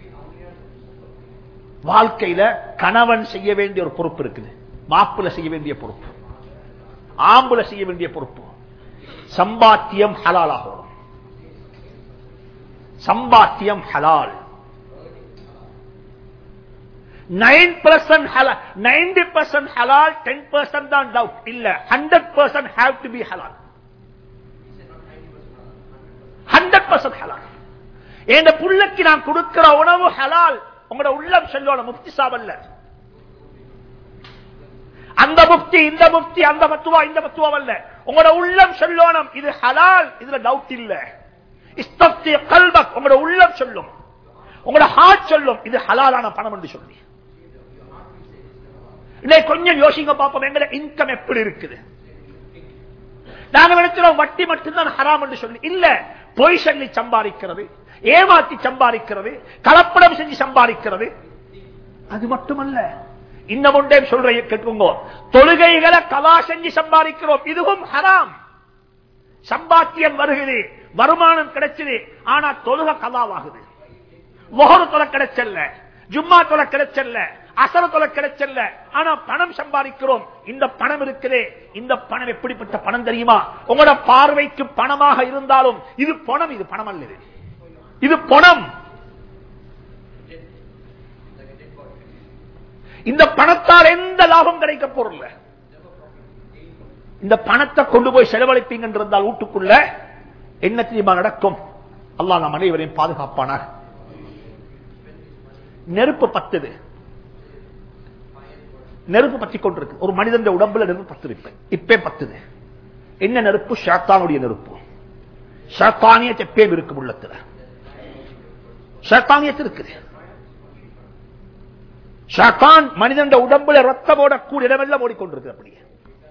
வாழ்க்கையில கணவன் செய்ய வேண்டிய ஒரு பொறுப்பு இருக்குது மாப்பிள்ள செய்ய வேண்டிய பொறுப்பு ஆம்புல செய்ய வேண்டிய பொறுப்பு சம்பாத்தியம் ஹலால் ஆகணும் சம்பாத்தியம் ஹலால் நைன் பர்சன்ட் ஹலால் நைன்டி பர்சன்ட் ஹலால் டென் பர்சன்ட் தான் டவுட் இல்ல hundred percent have to be ஹலால் ஹண்ட்ரட் பர்சன்ட் ஹலால் என் புள்ளைக்கு நான் கொடுக்கிற உணவு ஹலால் உங்களோட உள்ளம் சொல்லணும் முப்தி சாபல்ல அந்த முப்தி இந்த முப்தி அந்த மத்துவா இந்த மத்துவா அல்ல உங்களோட உள்ளம் சொல்லணும் இது ஹலால் இதுல டவுட் இல்ல இஸ்தப்தி கல்பக் உங்களோட உள்ளம் சொல்லும் உங்களோட ஹார்ட் சொல்லும் இது ஹலாலான பணம் என்று சொல்லி இதை கொஞ்சம் யோசிங்க பார்ப்போம் எங்களோட இன்கம் எப்படி இருக்குது நாங்க நினைக்கிறோம் வட்டி மட்டும்தான் ஹராம் என்று சொல்லி இல்ல பொய் சொல்லி சம்பாதிக்கிறது ஏமாத்தி சம்பாதிக்கிறது கலப்படம் செஞ்சு சம்பாதிக்கிறது அது மட்டுமல்ல இன்னும் ஒன்றே சொல்ற கேட்குங்க தொழுகைகளை கலா செஞ்சு சம்பாதிக்கிறோம் இதுவும் ஹராம் சம்பாத்தியம் வருகிறது வருமானம் கிடைச்சது ஆனா தொழுக கலாவாகுது மொஹரு தொலை கிடைச்சல்ல ஜும்மா தொலை கிடைச்சல்ல அசர தொலை கிடைச்சல்ல ஆனா பணம் சம்பாதிக்கிறோம் இந்த பணம் இருக்குதே இந்த பணம் எப்படிப்பட்ட பணம் தெரியுமா உங்களோட பார்வைக்கு பணமாக இருந்தாலும் இது பணம் இது பணம் அல்லது இது பணம் இந்த பணத்தால் எந்த லாபம் கிடைக்க போறல இந்த பணத்தை கொண்டு போய் செலவழிப்பீங்க இருந்தால் வீட்டுக்குள்ள என்ன தெரியுமா நடக்கும் அல்லாஹ் நம் அனைவரையும் பாதுகாப்பானாக நெருப்பு பத்துது நெருப்பு பத்தி கொண்டிருக்கு ஒரு மனிதன் உடம்புல நெருப்பு பத்து இப்ப இப்பே பத்துது என்ன நெருப்பு ஷாத்தானுடைய நெருப்பு ஷாத்தானிய எப்பயும் இருக்கு உள்ளத்துல ஷாத்தானியத்து இருக்குது ஷாத்தான் மனிதன் உடம்புல ரத்தம் ஓடக்கூடிய இடமெல்லாம் ஓடிக்கொண்டிருக்கு அப்படியே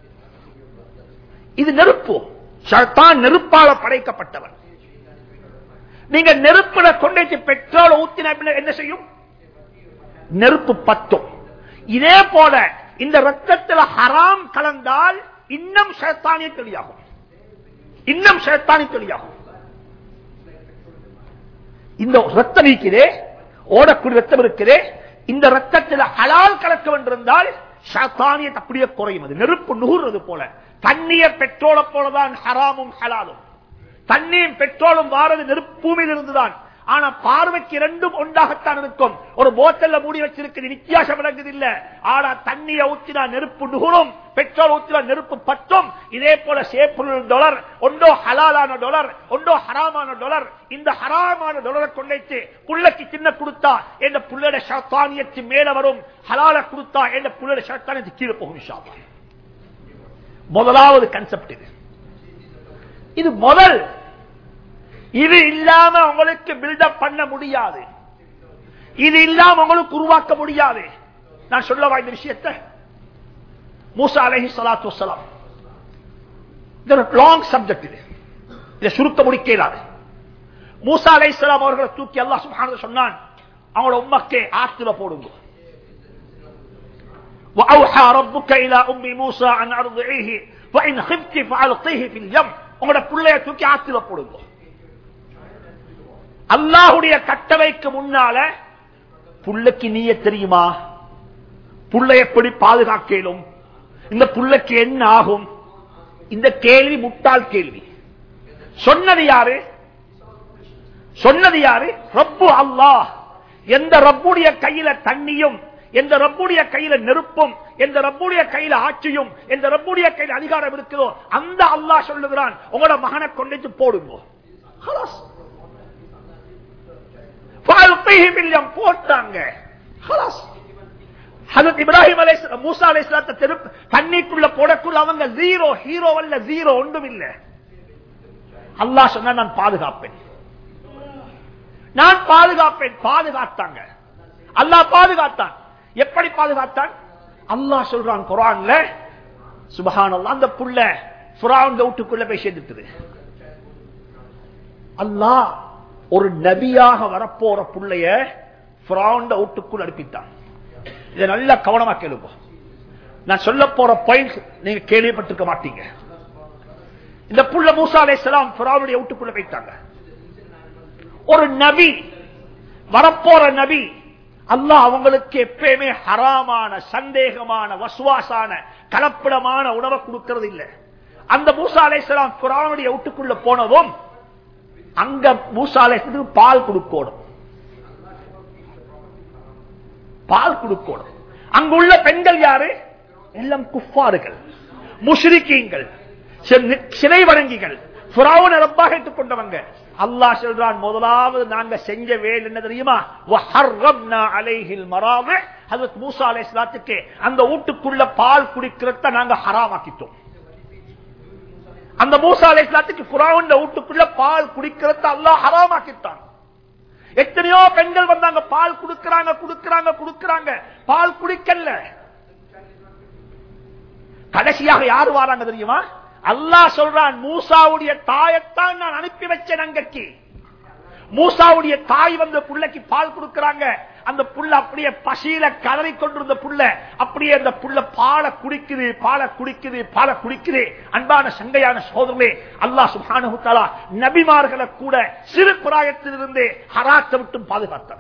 இது நெருப்பு ஷாத்தான் நெருப்பால படைக்கப்பட்டவன் நீங்க நெருப்புல கொண்டு பெட்ரோல் ஊத்தின என்ன செய்யும் நெருப்பு பத்தும் இதே போல இந்த ரத்தத்தில் ஹராம் கலந்தால் இன்னும் சேத்தானிய தெளியாகும் இன்னும் சேத்தானி தெளியாகும் இந்த ரத்தம் இருக்கிறே ஓடக்கூடிய ரத்தம் இருக்கிறே இந்த ரத்தத்தில் ஹலால் கலக்க வேண்டியிருந்தால் சாத்தானிய அப்படியே குறையும் அது நெருப்பு நுகுறது போல தண்ணிய பெட்ரோலை போலதான் ஹராமும் ஹலாலும் தண்ணியும் பெட்ரோலும் வாரது நெருப்பு பூமியில் இருந்துதான் ஆனா பார்வைக்கு இரண்டும் ஒன்றாகத்தான் இருக்கும் ஒரு போத்தல்ல மூடி வச்சிருக்கிறது வித்தியாசம் விளங்குது இல்ல ஆனா தண்ணியை ஊத்தினா நெருப்பு நுகரும் பெட்ரோல் ஊத்தினா நெருப்பு பத்தும் இதே போல சேப்பொருள் டாலர் ஒன்றோ ஹலாலான டாலர் ஒன்றோ ஹராமான டாலர் இந்த ஹராமான டாலரை கொண்டைத்து புள்ளக்கு சின்ன கொடுத்தா என்ற புள்ளட சத்தானியத்து மேல வரும் ஹலால கொடுத்தா என்ற புள்ளட சத்தானியத்து கீழே போகும் ஷாபா முதலாவது கன்செப்ட் இது இது முதல் இது இல்லாம உங்களுக்கு பில்டப் பண்ண முடியாது இது இல்லாம உங்களுக்கு உருவாக்க முடியாது நான் சொல்லவா இந்த விஷயத்தை மூசா அலஹி சலாத்து வலாம் லாங் சப்ஜெக்ட் இது இதை சுருக்க முடிக்கிறாரு மூசா அலை இஸ்லாம் அவர்களை தூக்கி அல்லா சுபான சொன்னான் அவங்களோட உம்மக்கே ஆத்துல போடுங்க وأوحى ربك إلى أم موسى أن أرضعيه فإن خفت فألقيه في اليم உங்களோட பிள்ளைய தூக்கி ஆத்துல போடுங்க அல்லாஹுடைய கட்டளைக்கு முன்னால புள்ளைக்கு நீய தெரியுமா புள்ளை எப்படி பாதுகாக்கலும் இந்த புள்ளைக்கு என்ன ஆகும் இந்த கேள்வி முட்டாள் கேள்வி சொன்னது யாரு சொன்னது யாரு ரப்பு அல்லாஹ் எந்த ரப்புடைய கையில தண்ணியும் எந்த ரப்புடைய கையில நெருப்பும் எந்த ரப்புடைய கையில ஆட்சியும் எந்த ரப்புடைய கையில அதிகாரம் இருக்குதோ அந்த அல்லாஹ் சொல்லுகிறான் உங்களோட மகனை கொண்டு போடுங்க போட்டாங்க இப்ராஹிம் அலை மூசா அலை தண்ணிக்குள்ள போடக்குள்ள அவங்க ஜீரோ ஹீரோ அல்ல ஜீரோ ஒன்றும் இல்ல அல்லாஹ் சொன்ன நான் பாதுகாப்பேன் நான் பாதுகாப்பேன் பாதுகாத்தாங்க அல்லாஹ் பாதுகாத்தான் எப்படி பாதுகாத்தான் அல்லாஹ் சொல்றான் குரான்ல சுபஹான் அந்த புள்ள புறாவுங்க வீட்டுக்குள்ள போய் சேர்ந்துட்டுது அல்லாஹ் ஒரு நபியாக வரப்போற புள்ளைய பிராண்ட வீட்டுக்குள் அனுப்பித்தான் இதை நல்லா கவனமா கேளுங்க நான் சொல்ல போற பாயிண்ட் நீங்க கேள்விப்பட்டிருக்க மாட்டீங்க இந்த புள்ள மூசா அலைஹிஸ்ஸலாம் பிராவுடைய வீட்டுக்குள்ள வைத்தாங்க ஒரு நபி வரப்போற நபி அல்லாஹ் அவங்களுக்கு எப்பயுமே ஹராமான சந்தேகமான வசுவாசான கலப்படமான உணவை கொடுக்கிறது இல்லை அந்த மூசா அலைஹிஸ்ஸலாம் பிராவுடைய வீட்டுக்குள்ள போனதும் அங்க மூசா அலைஹிஸ்ஸலாத்துக்கு பால் கொடுக்கணும் பால் கொடுக்கணும் அங்குள்ள பெண்கள் யாரு எல்லாம் குஃபாறுகள் முஷ்ரிக்கீங்கள் சி- சிலை வணங்கிகள் புறாவன ரப்பாக எடுத்துக் கொண்டவங்க அல்லாஹ் சொல்றான் முதலாவது நாங்க செஞ்ச வேல் என்ன தெரியுமா வஹர்ரம்னா அலைஹில் மராம ஹஜ்ரத் மூசா அலைஹிஸ்ஸலாத்துக்கு அந்த வீட்டுக்குள்ள பால் குடிக்கிறத நாங்க ஹராமாக்கிட்டோம் அந்த மூசா அலைஹிஸ்ஸலாத்துக்கு புறாவுண்ட வீட்டுக்குள்ள பால் குடிக்கிறத அல்லாஹ் ஹராமாக்கிட்டான் எத்தனையோ பெண்கள் வந்தாங்க பால் குடுக்கறாங்க குடுக்கறாங்க குடுக்கறாங்க பால் குடிக்கல கடைசியாக யாரு வராங்க தெரியுமா அல்லாஹ் சொல்றான் மூசாவுடைய தாயத்தான் நான் அனுப்பி வச்சேன் அங்கக்கு மூசாவுடைய தாய் வந்த புள்ளைக்கு பால் கொடுக்கறாங்க அந்த புள்ள அப்படியே பசியில கதறி கொண்டிருந்த புள்ள அப்படியே அந்த புள்ள பாலை குடிக்குது பாலை குடிக்குது பாலை குடிக்குது அன்பான சங்கையான சோதரே அல்லாஹ் சுப்ஹானஹு தஆலா நபிமார்களை கூட சிறு பிராயத்திலிருந்து ஹராத்தை விட்டும் பாதுகாத்தார்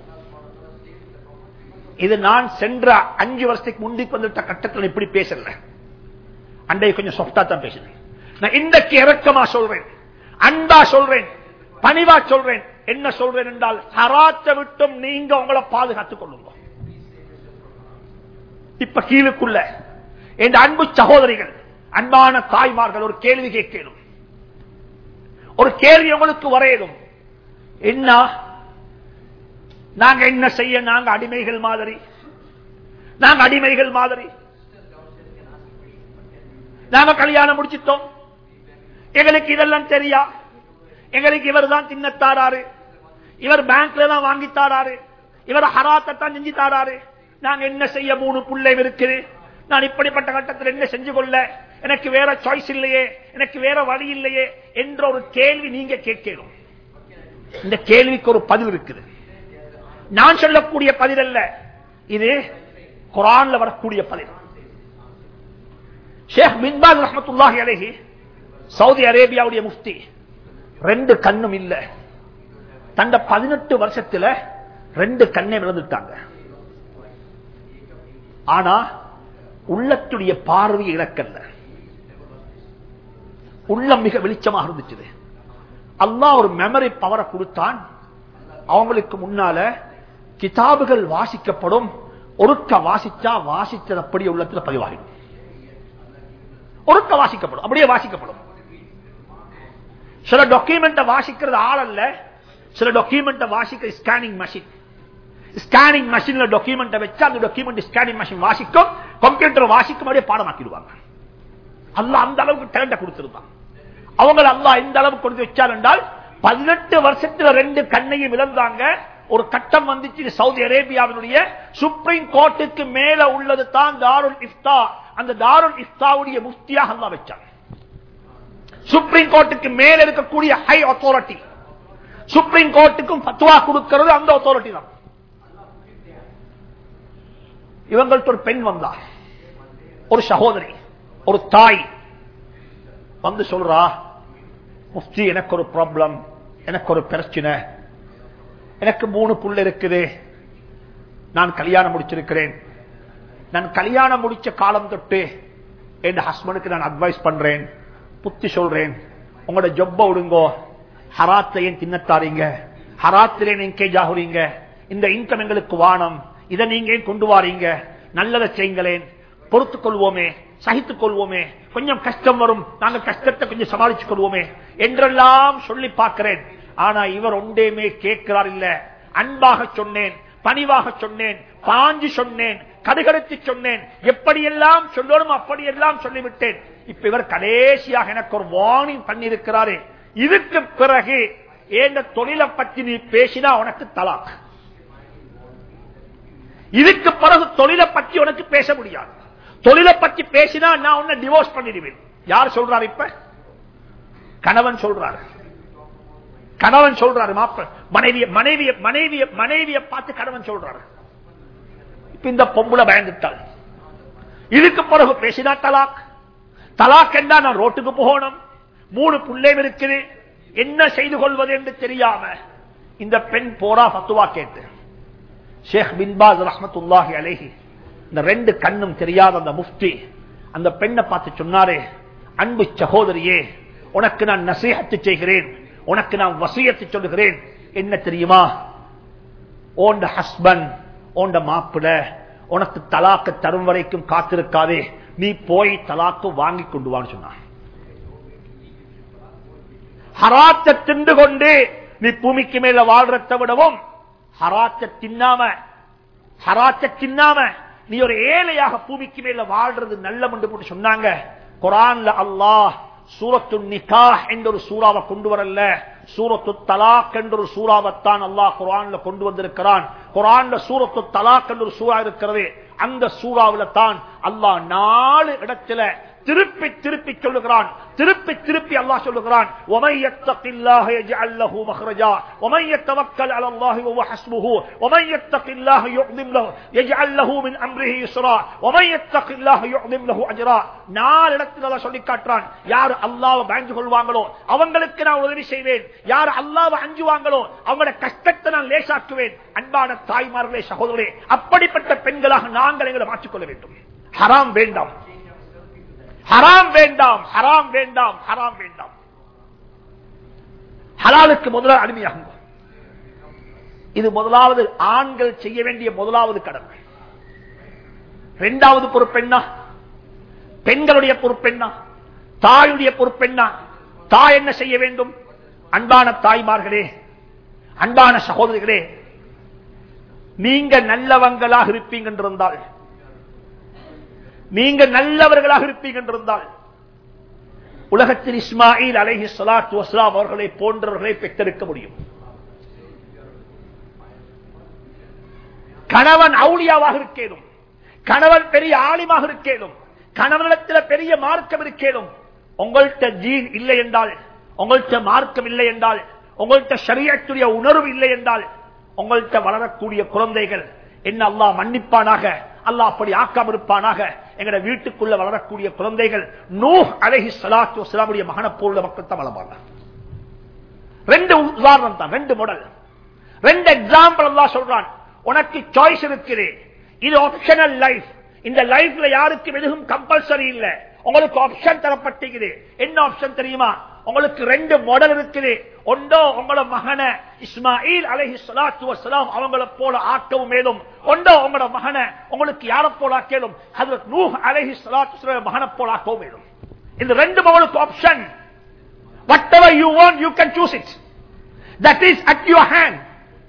இது நான் சென்ற அஞ்சு வருஷத்துக்கு முந்திக்கு வந்துட்ட கட்டத்தில் இப்படி பேசல அண்டை கொஞ்சம் சொஃப்டா தான் பேசுறேன் நான் இன்றைக்கு இறக்கமா சொல்றேன் அன்பா சொல்றேன் பணிவா சொல்றேன் என்ன சொல்றேன் என்றால் ஹராத்தை விட்டும் நீங்க உங்களை பாதுகாத்துக் கொள்ளுங்க இப்ப கீழுக்குள்ள என் அன்பு சகோதரிகள் அன்பான தாய்மார்கள் ஒரு கேள்வி கேட்கணும் ஒரு கேள்வி உங்களுக்கு வரையணும் என்ன நாங்க என்ன செய்ய நாங்க அடிமைகள் மாதிரி நாங்க அடிமைகள் மாதிரி நாம கல்யாணம் முடிச்சிட்டோம் எங்களுக்கு இதெல்லாம் தெரியா எங்களுக்கு இவர் தான் தின்னத்தாராரு இவர் பேங்க்ல தான் வாங்கி தாராரு இவர் ஹராத்தை தான் செஞ்சு தாராரு நாங்க என்ன செய்ய மூணு பிள்ளை இருக்குது நான் இப்படிப்பட்ட கட்டத்தில் என்ன செஞ்சு கொள்ள எனக்கு வேற சாய்ஸ் இல்லையே எனக்கு வேற வழி இல்லையே என்ற ஒரு கேள்வி நீங்க கேட்கணும் இந்த கேள்விக்கு ஒரு பதில் இருக்குது நான் சொல்லக்கூடிய பதில் அல்ல இது குரான்ல வரக்கூடிய பதில் ஷேக் மின்பால் ரஹமத்துல்லாஹி அலைஹி சவுதி அரேபியாவுடைய முஃப்தி ரெண்டு கண்ணும் இல்ல தண்ட பதினெட்டு வருஷத்துல ரெண்டு கண்ணை விழுந்துட்டாங்க ஆனா உள்ளத்துடைய பார்வை இழக்கல்ல உள்ளம் மிக வெளிச்சமாக இருந்துச்சு அல்லாஹ் ஒரு மெமரி பவரை கொடுத்தான் அவங்களுக்கு முன்னால கிதாபுகள் வாசிக்கப்படும் ஒருக்க வாசிச்சா வாசிச்சது அப்படியே உள்ளத்துல பதிவாகிடும் ஒருக்க வாசிக்கப்படும் அப்படியே வாசிக்கப்படும் சில டாக்குமெண்ட் வாசிக்கிறது ஆள் அல்ல சில டாக்குமெண்ட் வாசிக்கிற ஸ்கேனிங் மெஷின் ஸ்கேனிங் மெஷின்ல டாக்குமெண்ட் வச்சு அந்த டாக்குமெண்ட் ஸ்கேனிங் மெஷின் வாசிக்கும் கம்ப்யூட்டர் வாசிக்கும் அப்படியே பாடமாக்கிடுவாங்க அல்ல அந்த அளவுக்கு டேலண்ட கொடுத்திருந்தான் அவங்க அல்லா எந்த அளவுக்கு கொடுத்து வச்சார் என்றால் பதினெட்டு வருஷத்துல ரெண்டு கண்ணையும் இழந்தாங்க ஒரு கட்டம் வந்துச்சு சவுதி அரேபியாவினுடைய சுப்ரீம் கோர்ட்டுக்கு மேல உள்ளது தான் தாருல் இஃப்தா அந்த தாருல் இஃப்தாவுடைய முஃப்தியாக அல்லா வச்சாங்க சுப்ரீம் கோர்ட்டுக்கு மேல இருக்கக்கூடிய ஹை அத்தாரிட்டி சுப்ரீம் கோர்ட்டுக்கும் பத்துவா கொடுக்கிறது அந்த அத்தாரிட்டி தான் இவங்கள்ட்ட ஒரு பெண் வந்தா ஒரு சகோதரி ஒரு தாய் வந்து சொல்றா முஃப்தி எனக்கு ஒரு ப்ராப்ளம் எனக்கு ஒரு பிரச்சனை எனக்கு மூணு புள்ள இருக்குது நான் கல்யாணம் முடிச்சிருக்கிறேன் நான் கல்யாணம் முடிச்ச காலம் தொட்டு என் ஹஸ்பண்டுக்கு நான் அட்வைஸ் பண்றேன் புத்தி சொல்றேன் உங்களோட ஜொப்ப விடுங்கோ ஹராத்தை ஏன் தின்னத்தாரீங்க ஹராத்திலே என்கேஜ் ஆகுறீங்க இந்த இன்கம் எங்களுக்கு வானம் இதை நீங்க ஏன் கொண்டு வாரீங்க நல்லதை செய்யுங்களேன் பொறுத்துக் கொள்வோமே சகித்துக் கொள்வோமே கொஞ்சம் கஷ்டம் வரும் நாங்க கஷ்டத்தை கொஞ்சம் சமாளிச்சுக் கொள்வோமே என்றெல்லாம் சொல்லி பார்க்கிறேன் ஆனா இவர் ஒன்றேமே கேட்கிறார் இல்ல அன்பாக சொன்னேன் பணிவாக சொன்னேன் பாஞ்சு சொன்னேன் கடுகடுத்து சொன்னேன் எப்படியெல்லாம் சொல்லணும் அப்படியெல்லாம் சொல்லிவிட்டேன் இப்ப இவர் கடைசியாக எனக்கு ஒரு வார்னிங் பண்ணிருக்கிறாரு இதுக்கு பிறகு ஏந்த தொழிலை பத்தி நீ பேசினா உனக்கு தலாக் இதுக்கு பிறகு தொழிலை பத்தி உனக்கு பேச முடியாது தொழிலை பத்தி பேசினா நான் உன்னை டிவோர்ஸ் பண்ணிடுவேன் யார் சொல்றாரு இப்ப கணவன் சொல்றாரு கணவன் சொல்றாரு மாப்ப மனைவிய மனைவிய மனைவிய மனைவிய பார்த்து கணவன் சொல்றாரு இப்ப இந்த பொம்புல பயந்துட்டாள் இதுக்கு பிறகு பேசினா தலாக் தலாக் என்றா நான் ரோட்டுக்கு போகணும் மூணு பிள்ளைகள் இருக்குது என்ன செய்து கொள்வது என்று தெரியாம இந்த பெண் போரா பத்துவா கேட்டு ஷேக் பின்பாஸ் ரஹமத்துல்லாஹி அலேஹி இந்த ரெண்டு கண்ணும் தெரியாத அந்த முஃப்தி அந்த பெண்ணை பார்த்து சொன்னாரே அன்பு சகோதரியே உனக்கு நான் நசீகத்து செய்கிறேன் உனக்கு நான் வசியத்து சொல்லுகிறேன் என்ன தெரியுமா ஓண்ட ஹஸ்பண்ட் ஓண்ட மாப்பிட உனக்கு தலாக்கு தரும் வரைக்கும் காத்திருக்காதே நீ போய் தலாக்கு வாங்கி கொண்டு வான்னு சொன்னான் ஹராத்த தின்று கொண்டு நீ பூமிக்கு மேல வாழ்றத விடவும் ஹராத்த தின்னாம ஹராத்த தின்னாம நீ ஒரு ஏழையாக பூமிக்கு மேல வாழ்றது நல்ல என்று போட்டு சொன்னாங்க குரான்ல அல்லாஹ் சூரத்து நிகா என்ற ஒரு சூறாவை கொண்டு வரல சூரத்து தலாக் என்ற ஒரு சூறாவைத்தான் அல்லாஹ் குரான்ல கொண்டு வந்திருக்கிறான் குரான்ல சூரத்து தலாக் என்ற ஒரு சூறா இருக்கிறது அந்த சூறாவில தான் அல்லாஹ் நாலு இடத்துல திருப்பி திருப்பி சொல்லுகிறான் திருப்பி திருப்பி அல்லாஹ் சொல்லுகிறான் وَمَن يَتَّقِ اللَّهَ يَجْعَل لَّهُ مَخْرَجًا وَمَن يَتَوَكَّلْ عَلَى اللَّهِ وَهُوَ حَسْبُهُ وَمَن يَتَّقِ اللَّهَ يُعْظِمْ له يَجْعَل لَّهُ مِنْ أَمْرِهِ يُسْرًا وَمَن يَتَّقِ اللَّهَ يُعْظِمْ له أَجْرًا நாலு இடத்துல அல்லாஹ் சொல்லி காட்டுறான் யார் அல்லாஹ்வை பயந்து கொள்வாங்களோ அவங்களுக்கு நான் உதவி செய்வேன் யார் அல்லாஹ்வை அஞ்சுவாங்களோ அவங்களோட கஷ்டத்தை நான் லேசாக்குவேன் அன்பான தாய்மார்களே சகோதரர்களே அப்படிப்பட்ட பெண்களாக நாங்கள் எங்களை மாற்றிக்கொள்ள வேண்டும் ஹராம் வேண்டாம் ஹராம் வேண்டாம் ஹராம் வேண்டாம் ஹராம் வேண்டாம் ஹலாலுக்கு முதலாவது அடிமையாகுங்க இது முதலாவது ஆண்கள் செய்ய வேண்டிய முதலாவது கடமை இரண்டாவது பொறுப்பெண்ணா பெண்களுடைய பொறுப்பெண்ணா தாயுடைய பொறுப்பெண்ணா தாய் என்ன செய்ய வேண்டும் அன்பான தாய்மார்களே அன்பான சகோதரிகளே நீங்க நல்லவங்களாக இருப்பீங்க என்றிருந்தால் நீங்க நல்லவர்களாக இருப்பீங்க என்றிருந்தால் உலகத்தில் இஸ்மாயில் அலைஹி சலாத்து வஸ்லாம் அவர்களை போன்றவர்களை பெற்றெடுக்க முடியும் கணவன் அவுளியாவாக இருக்கேனும் கணவன் பெரிய ஆலிமாக இருக்கேனும் கணவனிடத்தில் பெரிய மார்க்கம் இருக்கேனும் உங்கள்கிட்ட ஜீன் இல்லை என்றால் உங்கள்கிட்ட மார்க்கம் இல்லை என்றால் உங்கள்கிட்ட சரியத்துடைய உணர்வு இல்லை என்றால் உங்கள்கிட்ட வளரக்கூடிய குழந்தைகள் என்ன அல்லாஹ் மன்னிப்பானாக அல்லாஹ் அப்படி ஆக்காம இருப்பானாக எங்கட வீட்டுக்குள்ள வளரக்கூடிய குழந்தைகள் நூ அலஹி சலாத்து வஸ்லாமுடைய மகனை போல மக்கள் தான் வளர்ப்பாங்க ரெண்டு உதாரணம் தான் ரெண்டு மாடல் ரெண்டு எக்ஸாம்பிள் எல்லாம் சொல்றான் உனக்கு சாய்ஸ் இருக்குது இது ஆப்ஷனல் லைஃப் இந்த லைஃப்ல யாருக்கும் எதுவும் கம்பல்சரி இல்ல உங்களுக்கு ஆப்ஷன் தரப்பட்டிருக்குது என்ன ஆப்ஷன் தெரியுமா உங்களுக்கு ரெண்டு மாடல் இருக்குது ஒன்றோ உங்களோட மகன இஸ்மாயில் அலஹி சலாத்து வசலாம் அவங்கள போல ஆக்கவும் மேலும் ஒன்றோ உங்களோட மகன உங்களுக்கு யார போல ஆக்கலும் அது நூ அலஹி சலாத்து மகனை போல ஆக்கவும் மேலும் இந்த ரெண்டு மகளுக்கு option whatever you want you can choose it that is at your hand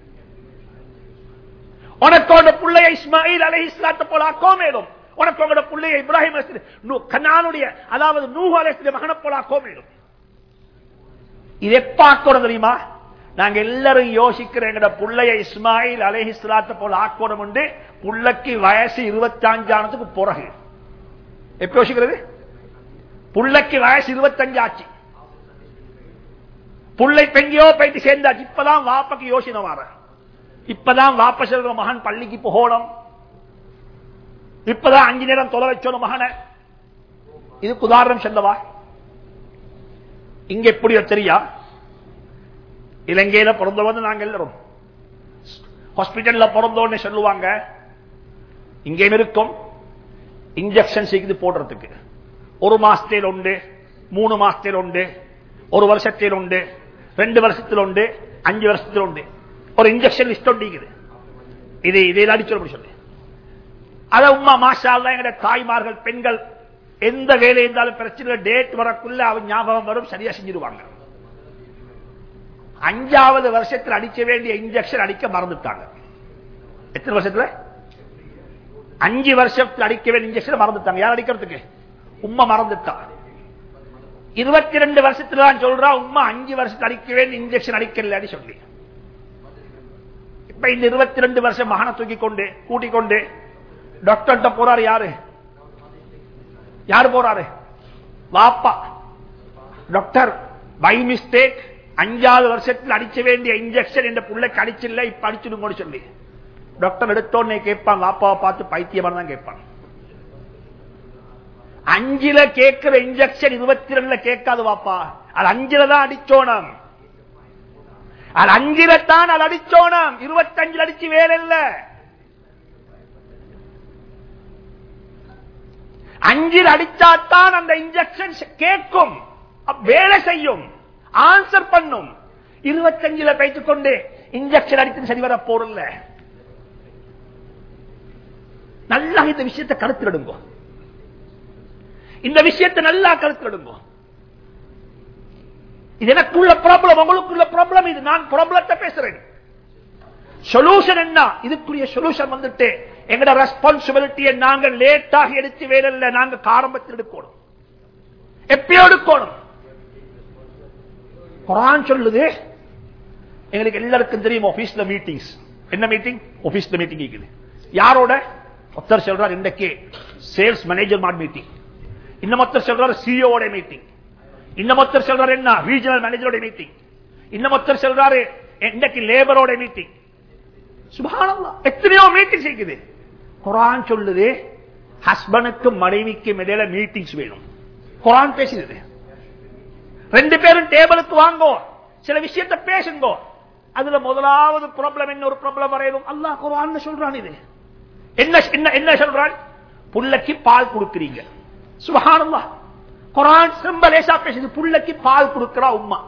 உனக்கு உங்க பிள்ளைய இஸ்மாயில் அலஹி இஸ்லாத்தை போல ஆக்கவும் மேலும் உனக்கு உங்களோட பிள்ளைய இப்ராஹிம் கண்ணானுடைய அதாவது நூஹ் அலஹி மகனை போல ஆக்கவும் மேலும் இது எப்ப ஆக்கணும் தெரியுமா நாங்க எல்லாரும் யோசிக்கிறோம் எங்கட புள்ளைய இஸ்மாயில் அலேஹி இஸ்லாத்தை போல ஆக்கணும் உண்டு புள்ளைக்கு வயசு இருபத்தி அஞ்சானதுக்கு பிறகு எப்ப யோசிக்கிறது புள்ளைக்கு வயசு இருபத்தஞ்சு ஆச்சு புள்ளை பெங்கியோ போயிட்டு சேர்ந்தாச்சு இப்பதான் வாப்பக்கு யோசனை வர இப்பதான் வாப்ப செல்ற மகன் பள்ளிக்கு போகணும் இப்பதான் அஞ்சு நேரம் தொலை வச்சோம் மகனை இதுக்கு உதாரணம் செல்லவா இங்க எப்படியோ தெரியா இலங்கையில பிறந்தவங்க நாங்க எல்லாரும் ஹாஸ்பிட்டல்ல பிறந்தோன்னு சொல்லுவாங்க இங்கேயும் இருக்கும் இன்ஜெக்ஷன் செய்து போடுறதுக்கு ஒரு மாசத்தில் உண்டு மூணு மாசத்தில் உண்டு ஒரு வருஷத்தில் உண்டு ரெண்டு வருஷத்தில் உண்டு அஞ்சு வருஷத்தில் உண்டு ஒரு இன்ஜெக்ஷன் லிஸ்ட் உண்டு இது இதை அடிச்சு சொல்லு அத உமா மாஷா எங்க தாய்மார்கள் பெண்கள் எந்த வேலை இருந்தாலும் பிரச்சனை டேட் வரக்குள்ள அவன் ஞாபகம் வரும் சரியா செஞ்சிருவாங்க அஞ்சாவது வருஷத்தில் அடிக்க வேண்டிய இன்ஜெக்ஷன் அடிக்க மறந்துட்டாங்க எத்தனை வருஷத்துல அஞ்சு வருஷத்தில் அடிக்க வேண்டிய இன்ஜெக்ஷன் மறந்துட்டாங்க யார் அடிக்கிறதுக்கு உண்மை மறந்துட்டா இருபத்தி ரெண்டு வருஷத்துல தான் சொல்றா உண்மை அஞ்சு வருஷத்துல அடிக்க வேண்டிய இன்ஜெக்ஷன் அடிக்கலன்னு சொல்லி இப்ப இந்த இருபத்தி ரெண்டு வருஷம் மகனை தூக்கி கொண்டு கூட்டிக் கொண்டு டாக்டர்கிட்ட போறாரு யாரு யாரு போறாரு வாப்பா டாக்டர் பை மிஸ்டேக் அஞ்சாவது வருஷத்தில் அடிச்ச வேண்டிய இன்ஜெக்ஷன் என்ற பிள்ளைக்கு அடிச்சில்ல இப்ப அடிச்சிடுங்கன்னு சொல்லி டாக்டர் எடுத்தோடனே கேட்பாங்க அப்பாவை பார்த்து பைத்தியமான தான் கேட்பாங்க அஞ்சுல கேட்கிற இன்ஜெக்ஷன் இருபத்தி ரெண்டுல கேட்காது வாப்பா அது அஞ்சுல தான் அடிச்சோனம் அது அஞ்சுல தான் அது அடிச்சோனம் இருபத்தஞ்சுல அடிச்சு வேலை இல்ல அஞ்சில் அடிச்சாத்தான் அந்த இன்ஜெக்ஷன் கேட்கும் அப்ப வேலை செய்யும் ஆன்சர் பண்ணும் இருபத்தஞ்சுல வைத்துக் கொண்டு இன்ஜெக்ஷன் அடித்து சரி வர போறல நல்லா இந்த விஷயத்தை கருத்திடுங்க இந்த விஷயத்தை நல்லா கருத்திடுங்க இது எனக்குள்ள ப்ராப்ளம் உங்களுக்குள்ள ப்ராப்ளம் இது நான் ப்ராப்ளத்தை பேசுறேன் சொல்யூஷன் என்ன இதுக்குரிய சொல்யூஷன் வந்துட்டு எங்கட ரெஸ்பான்சிபிலிட்டியை நாங்க லேட்டாக எடுத்து வேறல்ல நாங்க ஆரம்பத்தில் எடுக்கணும் எப்பயோ எடுக்கணும் குரான் சொல்லுது எங்களுக்கு எல்லாருக்கும் தெரியும் ஆபீஸ்ல மீட்டிங்ஸ் என்ன மீட்டிங் ஆபீஸ்ல மீட்டிங் இருக்குது யாரோட ஒருத்தர் சொல்றார் இன்றைக்கு சேல்ஸ் மேனேஜர் மாட் மீட்டிங் இன்னமொத்தர் சொல்றாரு சிஓட மீட்டிங் இன்னமொத்தர் சொல்றாரு என்ன ரீஜனல் மேனேஜரோட மீட்டிங் இன்னமொத்தர் சொல்றாரு இன்னைக்கு லேபரோட மீட்டிங் சுபானல்லா எத்தனையோ மீட்டிங் செய்யுது குரான் சொல்லுது ஹஸ்பண்டுக்கும் மனைவிக்கும் இடையில மீட்டிங்ஸ் வேணும் குரான் பேசுது ரெண்டு பேரும் டேபிளுக்கு வாங்கோ சில விஷயத்தை பேசுங்கோ அதுல முதலாவது ப்ராப்ளம் என்ன ஒரு ப்ராப்ளம் வரையணும் அல்லாஹ் குரான் சொல்றான் இது என்ன என்ன என்ன சொல்றான் புள்ளக்கு பால் கொடுக்கிறீங்க சுபஹானல்லாஹ் குரான் ரொம்ப லேசா பேசுது புள்ளக்கு பால் கொடுக்கிறா உம்மா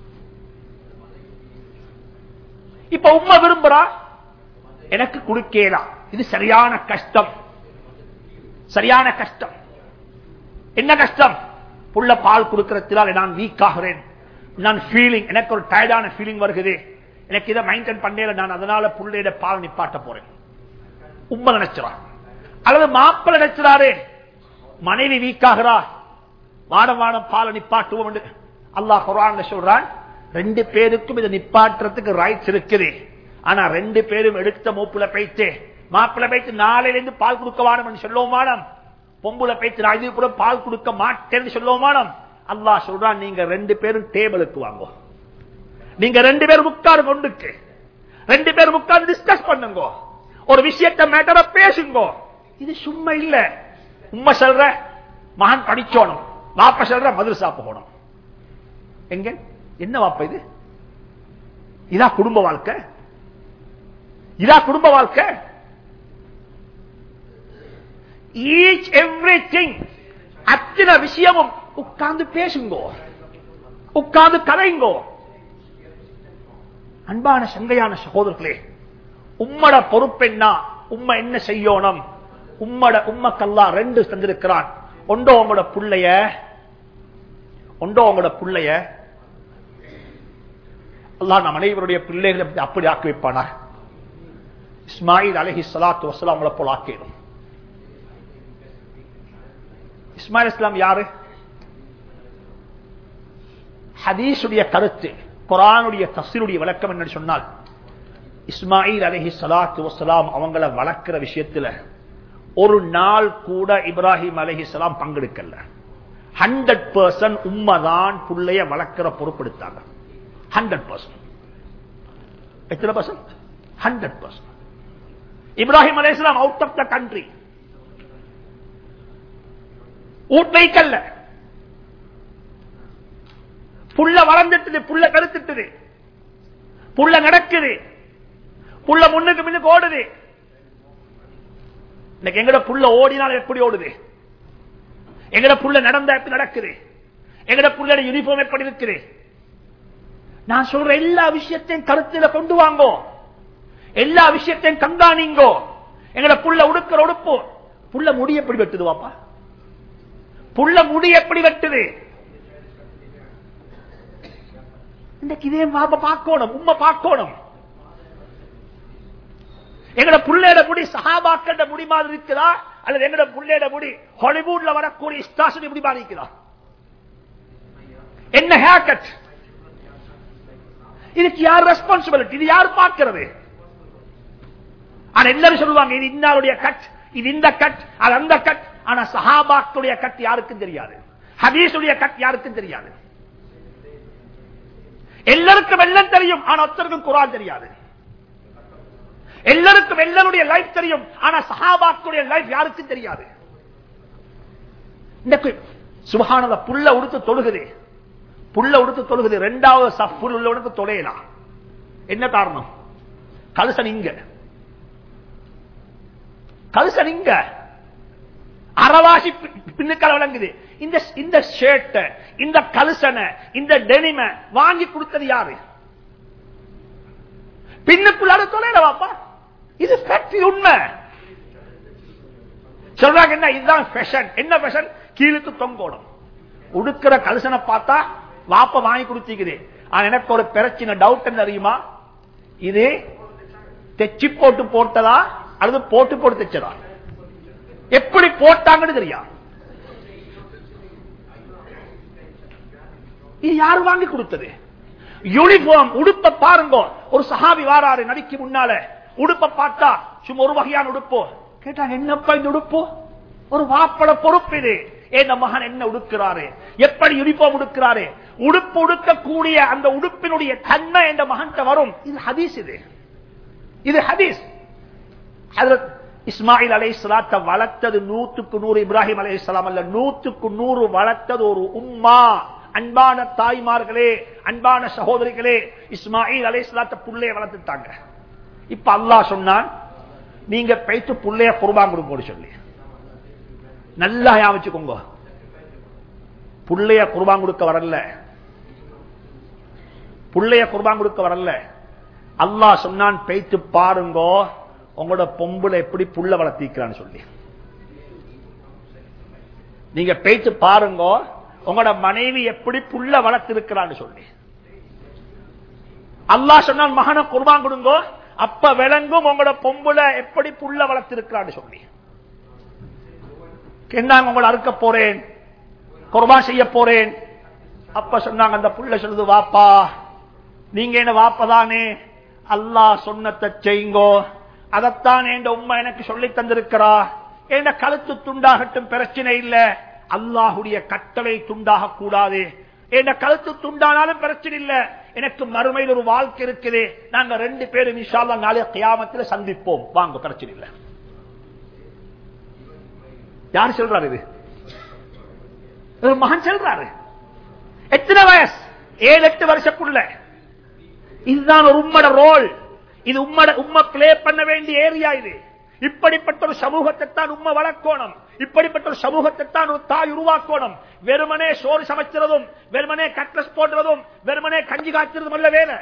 இப்ப உம்மா விரும்புறா எனக்கு கொடுக்கலாம் இது சரியான கஷ்டம் சரியான கஷ்டம் என்ன கஷ்டம் புள்ள பால் கொடுக்கிறதுனால நான் வீக் ஆகிறேன் நான் ஃபீலிங் எனக்கு ஒரு டயர்டான ஃபீலிங் வருகிறது எனக்கு இதை மைண்டன் பண்ணல நான் அதனால புள்ளையிட பால் நிப்பாட்ட போறேன் உண்மை நினைச்சிரா அல்லது மாப்பிள்ள நினைச்சாரு மனைவி வீக் ஆகிறா வாடம் வாடம் பாலை நிப்பாட்டுவோம் என்று அல்லாஹ் குரான் சொல்றான் ரெண்டு பேருக்கும் இதை நிப்பாட்டுறதுக்கு ரைட்ஸ் இருக்குது ஆனா ரெண்டு பேரும் எடுத்த மூப்புல போயிட்டு மாப்பிள்ள போயிட்டு நாளையிலிருந்து பால் கொடுக்க வானம் சொல்லுவோமானம் பொம்புல போயிட்டு நான் இது கூட பால் கொடுக்க மாட்டேன்னு சொல்லுவோமானம் அல்லாஹ் சொல்றான் நீங்க ரெண்டு பேரும் டேபிளுக்கு வாங்க நீங்க ரெண்டு பேரும் உட்காரு கொண்டுக்கு ரெண்டு பேரும் உட்கார்ந்து டிஸ்கஸ் பண்ணுங்க ஒரு விஷயத்தை மேட்டர பேசுங்க இது சும்மா இல்ல உண்மை சொல்ற மகன் படிச்சோணும் வாப்ப சொல்ற மதுரசா போகணும் எங்க என்ன வாப்பா இது இதா குடும்ப வாழ்க்கை இதா குடும்ப வாழ்க்கை ஈச் எவ்ரி திங் அத்தனை விஷயமும் உட்கார்ந்து பேசுங்கோ உட்கார்ந்து கதைங்கோ அன்பான சங்கையான சகோதரர்களே உம்மட பொறுப்பென்னா உம்மை என்ன செய்யணும் உம்மட உம்மக்கல்லா ரெண்டு தந்திருக்கிறான் ஒன்றோ உங்களோட புள்ளைய ஒன்றோ உங்களோட புள்ளைய அல்லா நம் அனைவருடைய பிள்ளைகளை அப்படி ஆக்கி வைப்பானா இஸ்மாயில் அலஹி சலாத்து வசலாமலை போல் ஆக்கிடும் இஸ்மாயில் இஸ்லாம் யாரு ஹதீசுடைய கருத்து குரானுடைய தஸ்ஸினுடைய விளக்கம் என்ன சொன்னால் இஸ்மாயில் அலஹி சலாத்து வசலாம் அவங்கள வளர்க்கிற விஷயத்துல ஒரு நாள் கூட இப்ராஹிம் அலஹி சலாம் பங்கெடுக்கல ஹண்ட்ரட் பர்சன்ட் உண்மைதான் புள்ளைய வளர்க்கிற பொறுப்பெடுத்தாங்க ஹண்ட்ரட் பர்சன்ட் எத்தனை பர்சன்ட் ஹண்ட்ரட் பர்சன்ட் இப்ராஹிம் அலிஸ்லாம் அவுட் ஆஃப் த கண்ட்ரி ஊட்டைக்கல்ல புள்ள வளர்ந்துட்டுது புள்ள கருத்துட்டுது புள்ள நடக்குது புள்ள முன்னுக்கு முன்னுக்கு ஓடுது இன்னைக்கு எங்கட புள்ள ஓடினால் எப்படி ஓடுது எங்கட புள்ள நடந்தா எப்படி நடக்குது எங்கட புள்ள யூனிஃபார்ம் எப்படி இருக்குது நான் சொல்ற எல்லா விஷயத்தையும் கருத்துல கொண்டு வாங்கோ எல்லா விஷயத்தையும் கண்காணிங்கோ எங்கட புள்ள உடுக்கிற உடுப்பு புள்ள முடி எப்படி வெட்டுது வாப்பா புள்ள முடி எப்படி வெட்டுது இன்னைக்கு இதே பாப்பா பார்க்கணும் உண்மை பார்க்கணும் எங்கட புள்ளையோட முடி சஹாபாக்கண்ட முடி மாதிரி இருக்குதா அல்லது எங்கட புள்ளையோட முடி ஹாலிவுட்ல வரக்கூடிய ஸ்டாஷன் முடி மாதிரி இருக்குதா என்ன ஹேர் கட் இதுக்கு யார் ரெஸ்பான்சிபிலிட்டி இது யார் பார்க்கிறது ஆனா எல்லாரும் சொல்லுவாங்க இது இன்னாருடைய கட் இது இந்த கட் அது அந்த கட் ஆனா சஹாபாக்களுடைய கட் யாருக்கும் தெரியாது ஹதீஸுடைய கட் யாருக்கும் தெரியாது எல்லாருக்கும் எல்லாம் தெரியும் ஆனா ஒருத்தருக்கும் குரான் தெரியாது எல்லாருக்கும் எல்லாருடைய லைஃப் தெரியும் ஆனா சஹாபாக்களுடைய லைஃப் யாருக்கும் தெரியாது இந்த சுபஹானத புல்ல உடுத்து தொழுகுது புல்ல உடுத்து தொழுகுது ரெண்டாவது சஃபுல் உள்ளவனுக்கு தொலையலாம் என்ன காரணம் கலுசன் இங்க கலுசன் இங்க அறவாசி பின்னுக்கால விளங்குது இந்த இந்த ஷர்ட்ட இந்த கலுசனை இந்த டெனிம வாங்கி கொடுத்தது யாரு பின்னுக்குள்ளார தொலைல வாப்பா இது ஃபேக்டரி உண்மை சொல்றாங்க என்ன இதுதான் ஃபேஷன் என்ன ஃபேஷன் கீழுக்கு தொங்கோடும் உடுக்கிற கலுசனை பார்த்தா வாப்ப வாங்கி கொடுத்திக்குது ஆனா எனக்கு ஒரு பிரச்சனை டவுட் என்ன தெரியுமா இது தெச்சி போட்டு போட்டதா அல்லது போட்டு போட்டு தைச்சதா எப்படி போட்டாங்கன்னு தெரியா இது யாரு வாங்கி கொடுத்தது யூனிஃபார்ம் உடுப்ப பாருங்க ஒரு சஹாபி வாராரு நடிக்கு முன்னால உடுப்ப பார்த்தா சும்மா ஒரு வகையான உடுப்போ கேட்டாங்க என்னப்பா இந்த உடுப்பு ஒரு வாப்பட பொறுப்பு இது என் மகன் என்ன உடுக்கிறாரு எப்படி யூனிஃபார்ம் உடுக்கிறாரு உடுப்பு உடுக்கக்கூடிய அந்த உடுப்பினுடைய தன்மை என்ற மகன் வரும் இது ஹதீஸ் இது இது ஹதீஸ் இஸ்மாயில் அலை சலாத்த வளர்த்தது நூத்துக்கு நூறு இப்ராஹிம் அலை இஸ்லாம் அல்ல நூத்துக்கு நூறு வளர்த்தது ஒரு உம்மா அன்பான தாய்மார்களே அன்பான சகோதரிகளே இஸ்மாயில் அலை சலாத்த புள்ளைய வளர்த்துட்டாங்க இப்ப அல்லாஹ் சொன்னான் நீங்க பைத்து புள்ளைய குர்பான் கொடுங்க சொல்லி நல்லா யாமிச்சுக்கோங்க புள்ளைய குர்பான் கொடுக்க வரல புள்ளைய குர்பான் கொடுக்க வரல அல்லாஹ் சொன்னான் பெய்த்து பாருங்க உங்களோட பொம்புல எப்படி புள்ள வளர்த்திக்கிறான்னு சொல்லி நீங்க பேச்சு பாருங்க உங்களோட மனைவி எப்படி புள்ள வளர்த்திருக்கிறான்னு சொல்லி அல்லாஹ் சொன்னால் மகனை குர்பான் கொடுங்க அப்ப விளங்கும் உங்களோட பொம்புல எப்படி புள்ள வளர்த்திருக்கிறான்னு சொல்லி என்ன உங்களை அறுக்க போறேன் குர்பான் செய்ய போறேன் அப்ப சொன்னாங்க அந்த புள்ள சொல்லுது வாப்பா நீங்க என்ன வாப்பதானே அல்லாஹ் சொன்னத்தை செய்யுங்கோ அதைத்தான் என் உண்மை எனக்கு சொல்லி தந்திருக்கிறா என் கழுத்து துண்டாகட்டும் பிரச்சனை இல்ல அல்லாஹுடைய கட்டளை துண்டாக கூடாது என் கழுத்து துண்டானாலும் பிரச்சனை இல்ல எனக்கு மறுமையில் ஒரு வாழ்க்கை இருக்குது நாங்க ரெண்டு பேரும் விஷால நாளைய கியாமத்தில் சந்திப்போம் வாங்க பிரச்சனை இல்ல யார் சொல்றாரு இது ஒரு மகன் சொல்றாரு எத்தனை வயசு ஏழு எட்டு வருஷக்குள்ள இதுதான் ஒரு உம்மட ரோல் இது உம்மட உம்ம பிளே பண்ண வேண்டிய ஏரியா இது இப்படிப்பட்ட ஒரு சமூகத்தை தான் உண்மை வளர்க்கணும் இப்படிப்பட்ட ஒரு சமூகத்தை தான் ஒரு தாய் உருவாக்கணும் வெறுமனே சோறு சமைக்கிறதும் வெறுமனே கட்லஸ் போடுறதும் வெறுமனே கஞ்சி காய்ச்சறதும் அல்ல வேலை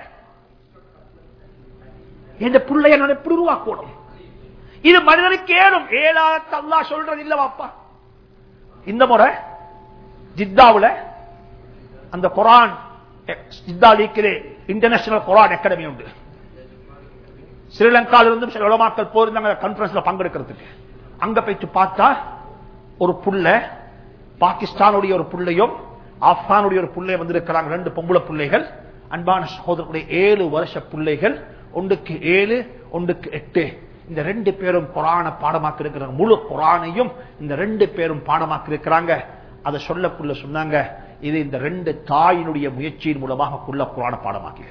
இந்த பிள்ளைய நான் எப்படி உருவாக்கணும் இது மனிதனுக்கு ஏறும் ஏழாயிரத்து அல்லா சொல்றது இல்ல வாப்பா இந்த முறை ஜித்தாவுல அந்த குரான் ஜித்தா லீக்கிலே இன்டர்நேஷனல் குரான் அகாடமி உண்டு ஸ்ரீலங்கால இருந்தும் சில உலமாக்கள் போயிருந்தாங்க கான்பரன்ஸ்ல பங்கெடுக்கிறதுக்கு அங்க போயிட்டு பார்த்தா ஒரு புள்ள பாகிஸ்தானுடைய ஒரு புள்ளையும் ஆப்கானுடைய ஒரு புள்ளைய வந்திருக்கிறாங்க ரெண்டு பொம்புள பிள்ளைகள் அன்பான சகோதரர்களுடைய ஏழு வருஷ பிள்ளைகள் ஒன்றுக்கு ஏழு ஒன்றுக்கு எட்டு இந்த ரெண்டு பேரும் குரான பாடமாக்கி இருக்கிறாங்க முழு குரானையும் இந்த ரெண்டு பேரும் பாடமாக்கி இருக்கிறாங்க அதை சொல்லக்குள்ள சொன்னாங்க இது இந்த ரெண்டு தாயினுடைய முயற்சியின் மூலமாக குள்ள குரான பாடமாக்கி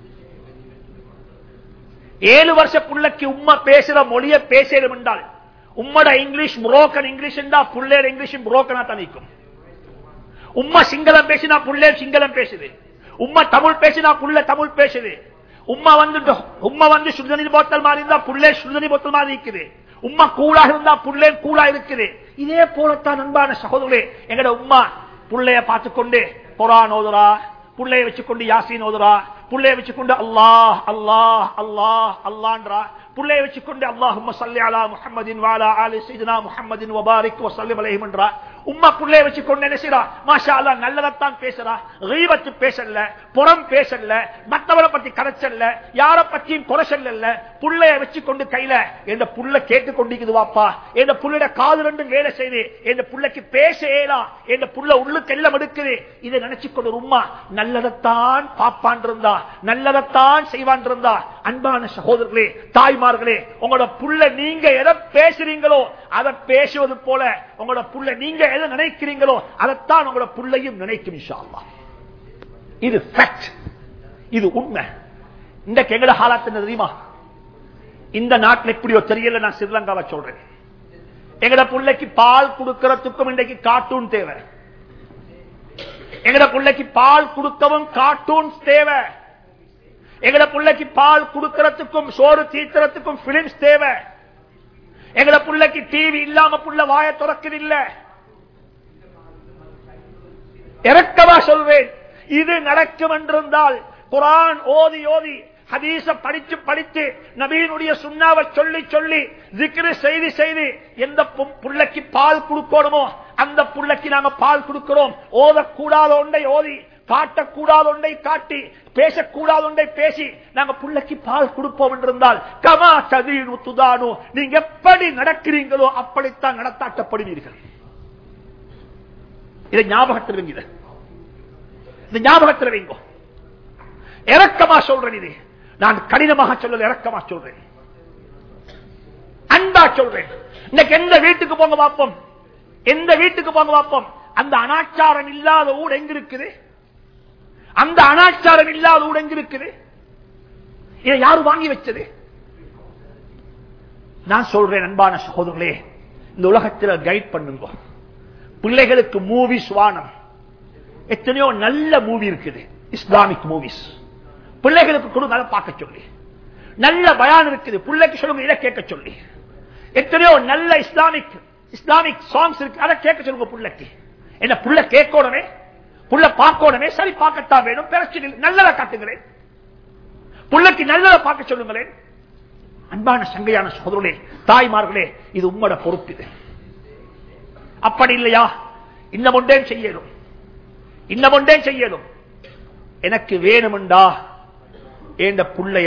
ஏழு வருஷ புள்ளைக்கு உம்மா பேசுற மொழிய பேசணும் என்றால் உம்மட இங்கிலீஷ் புரோக்கன் இங்கிலீஷ் என்றா புள்ளேர் இங்கிலீஷ் புரோக்கனா தனிக்கும் உம்மா சிங்களம் பேசினா புள்ளேர் சிங்களம் பேசுது உம்மா தமிழ் பேசினா புள்ள தமிழ் பேசுது உம்மா வந்து உம்மா வந்து சுடுதனி போத்தல் மாதிரி இருந்தா புள்ளே சுடுதனி போத்தல் மாதிரி இருக்குது உம்மா கூழாக இருந்தா புள்ளே கூழா இருக்குது இதே போலத்தான் அன்பான சகோதரே எங்கட உம்மா புள்ளைய பார்த்துக்கொண்டு குரான் ஓதுரா புள்ளைய வச்சுக்கொண்டு யாசின் ஓதுரா புள்ளைய வச்சுக்கொண்டு அல்லாஹ் அல்லாஹ் அல்லாஹ் அல்லான்றா புள்ளைய வச்சுக்கொண்டு அல்லாஹும் சல்லி அலா முஹம்மதின் வாலா ஆலி சைதனா முஹம்மதின் வபாரிக் வசல்லிம் அலைஹிம் என்றா உம்மா புள்ளைய வச்சுக்கொண்டு என்ன செய்றா மாஷா அல்லாஹ் நல்லதத்தான் பேசுறா கீபத்து பேசல புறம் பேசல மத்தவரை பத்தி கரைச்சல்ல யார பத்தியும் குறை சொல்லல புள்ளைய வச்சுக்கொண்டு கையில எந்த புள்ள கேட்டு கொண்டிருக்குது வாப்பா எந்த புள்ளைய காது ரெண்டும் வேலை செய்து எந்த புள்ளைக்கு பேச ஏலா எந்த புள்ள உள்ளுக்கு எல்லாம் எடுக்குது இதை நினைச்சு கொண்டு உம்மா நல்லதத்தான் பாப்பான் இருந்தா நல்லதத்தான் செய்வான் இருந்தா அன்பான சகோதரர்களே தாய்மார்களே உங்களோட புள்ள நீங்க எதை பேசுறீங்களோ அதை பேசுவது போல உங்களோட புள்ள நீங்க எதை நினைக்கிறீங்களோ அதைத்தான் உங்களோட புள்ளையும் நினைக்கும் இன்ஷா அல்லாஹ். இது fact. இது உண்மை இன்றைக்கு எங்கட ஹாலாத் என்ன தெரியுமா இந்த நாட்டில் எப்படியோ தெரியல நான் ஸ்ரீலங்காவை சொல்றேன் எங்கட பிள்ளைக்கு பால் கொடுக்கறதுக்கும் இன்றைக்கு கார்ட்டூன் தேவை எங்கட பிள்ளைக்கு பால் கொடுக்கவும் கார்ட்டூன்ஸ் தேவை எங்கட பிள்ளைக்கு பால் கொடுக்கறதுக்கும் சோறு தீத்துறதுக்கும் பிலிம்ஸ் தேவை எங்கட பிள்ளைக்கு டிவி இல்லாம புள்ள வாய திறக்குது இல்ல இறக்கமா சொல்வேன் இது நடக்கும் என்றிருந்தால் குரான் ஓதி ஓதி ஹதீச படிச்சு படித்து நபீனுடைய சுண்ணாவை சொல்லி சொல்லி ஜிக்ரு செய்து செய்து எந்த பு- புள்ளைக்கு பால் கொடுக்கணுமோ அந்த புள்ளைக்கு நாங்க பால் கொடுக்கிறோம் ஓதக்கூடாத ஒன்றை ஓதி காட்டக்கூடாத ஒன்றை காட்டி பேசக்கூடாத ஒன்றை பேசி நாங்க புள்ளைக்கு பால் கொடுப்போம் என்றிருந்தால் கமா சதீனு துதானு நீங்க எப்படி நடக்கிறீங்களோ அப்படித்தான் நடத்தாட்டப்படுவீர்கள் இதை ஞாபகத்தில் வைங்க இதை. இந்த ஞாபகத்தில் வைங்கோ இறக்கமா சொல்றேன் இது நான் கடினமாக சொல்லல இறக்கமா சொல்றேன் அன்பா சொல்றேன் இன்னைக்கு எந்த வீட்டுக்கு போங்க பார்ப்போம் எந்த வீட்டுக்கு போங்க பார்ப்போம் அந்த அனாச்சாரம் இல்லாத ஊர் எங்க இருக்குது அந்த அனாச்சாரம் இல்லாத ஊர் எங்க இருக்குது இதை யாரு வாங்கி வச்சது நான் சொல்றேன் அன்பான சகோதரர்களே இந்த உலகத்தில் கைட் பண்ணுங்க பிள்ளைகளுக்கு மூவிஸ் வானம் எத்தனையோ நல்ல மூவி இருக்குது இஸ்லாமிக் மூவிஸ் பிள்ளைகளுக்கு கொடுங்க அதை பார்க்க சொல்லி நல்ல பயான் இருக்குது பிள்ளைக்கு சொல்லுங்க இதை கேட்க சொல்லி எத்தனையோ நல்ல இஸ்லாமிக் இஸ்லாமிக் சாங்ஸ் இருக்கு அதை கேட்க சொல்லுங்க பிள்ளைக்கு என்ன புள்ள கேட்கணுமே புள்ள பார்க்கணுமே சரி பார்க்கத்தான் வேணும் பிரச்சனை இல்லை. நல்லதை காட்டுங்களேன் புள்ளைக்கு நல்லதை பார்க்க சொல்லுங்களேன் அன்பான சங்கையான சோதரே தாய்மார்களே இது உம்மோட பொறுப்பு இது அப்படி இல்லையா இன்னும் ஒன்றே செய்யணும் இன்னும் ஒன்றே செய்யணும் எனக்கு வேணுமெண்டா ஏண்ட புள்ளைய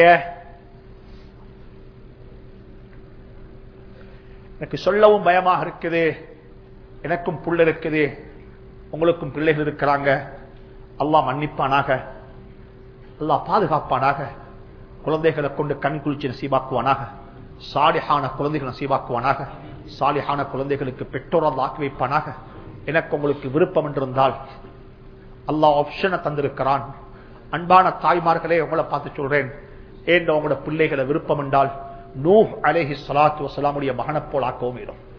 எனக்கு சொல்லவும் பயமாக இருக்குது எனக்கும் புள்ள இருக்குது உங்களுக்கும் பிள்ளைகள் இருக்கிறாங்க அல்லாஹ் மன்னிப்பானாக அல்லாஹ் பாதுகாப்பானாக குழந்தைகளை கொண்டு கண் குளிச்சு நசீபாக்குவானாக சாலிஹான குழந்தைகள் நசீபாக்குவானாக சாலிஹான குழந்தைகளுக்கு பெற்றோரால் ஆக்கி வைப்பானாக எனக்கு உங்களுக்கு விருப்பம் என்றிருந்தால் அல்லாஹ் ஆப்ஷனை தந்திருக்கிறான் அன்பான தாய்மார்களே உங்களை பார்த்து சொல்றேன் ஏன் உங்களோட பிள்ளைகளை விருப்பம் என்றால் நூ அலேஹி சலாத்து வசலாமுடைய மகனை போல் ஆக்கவும் இடும்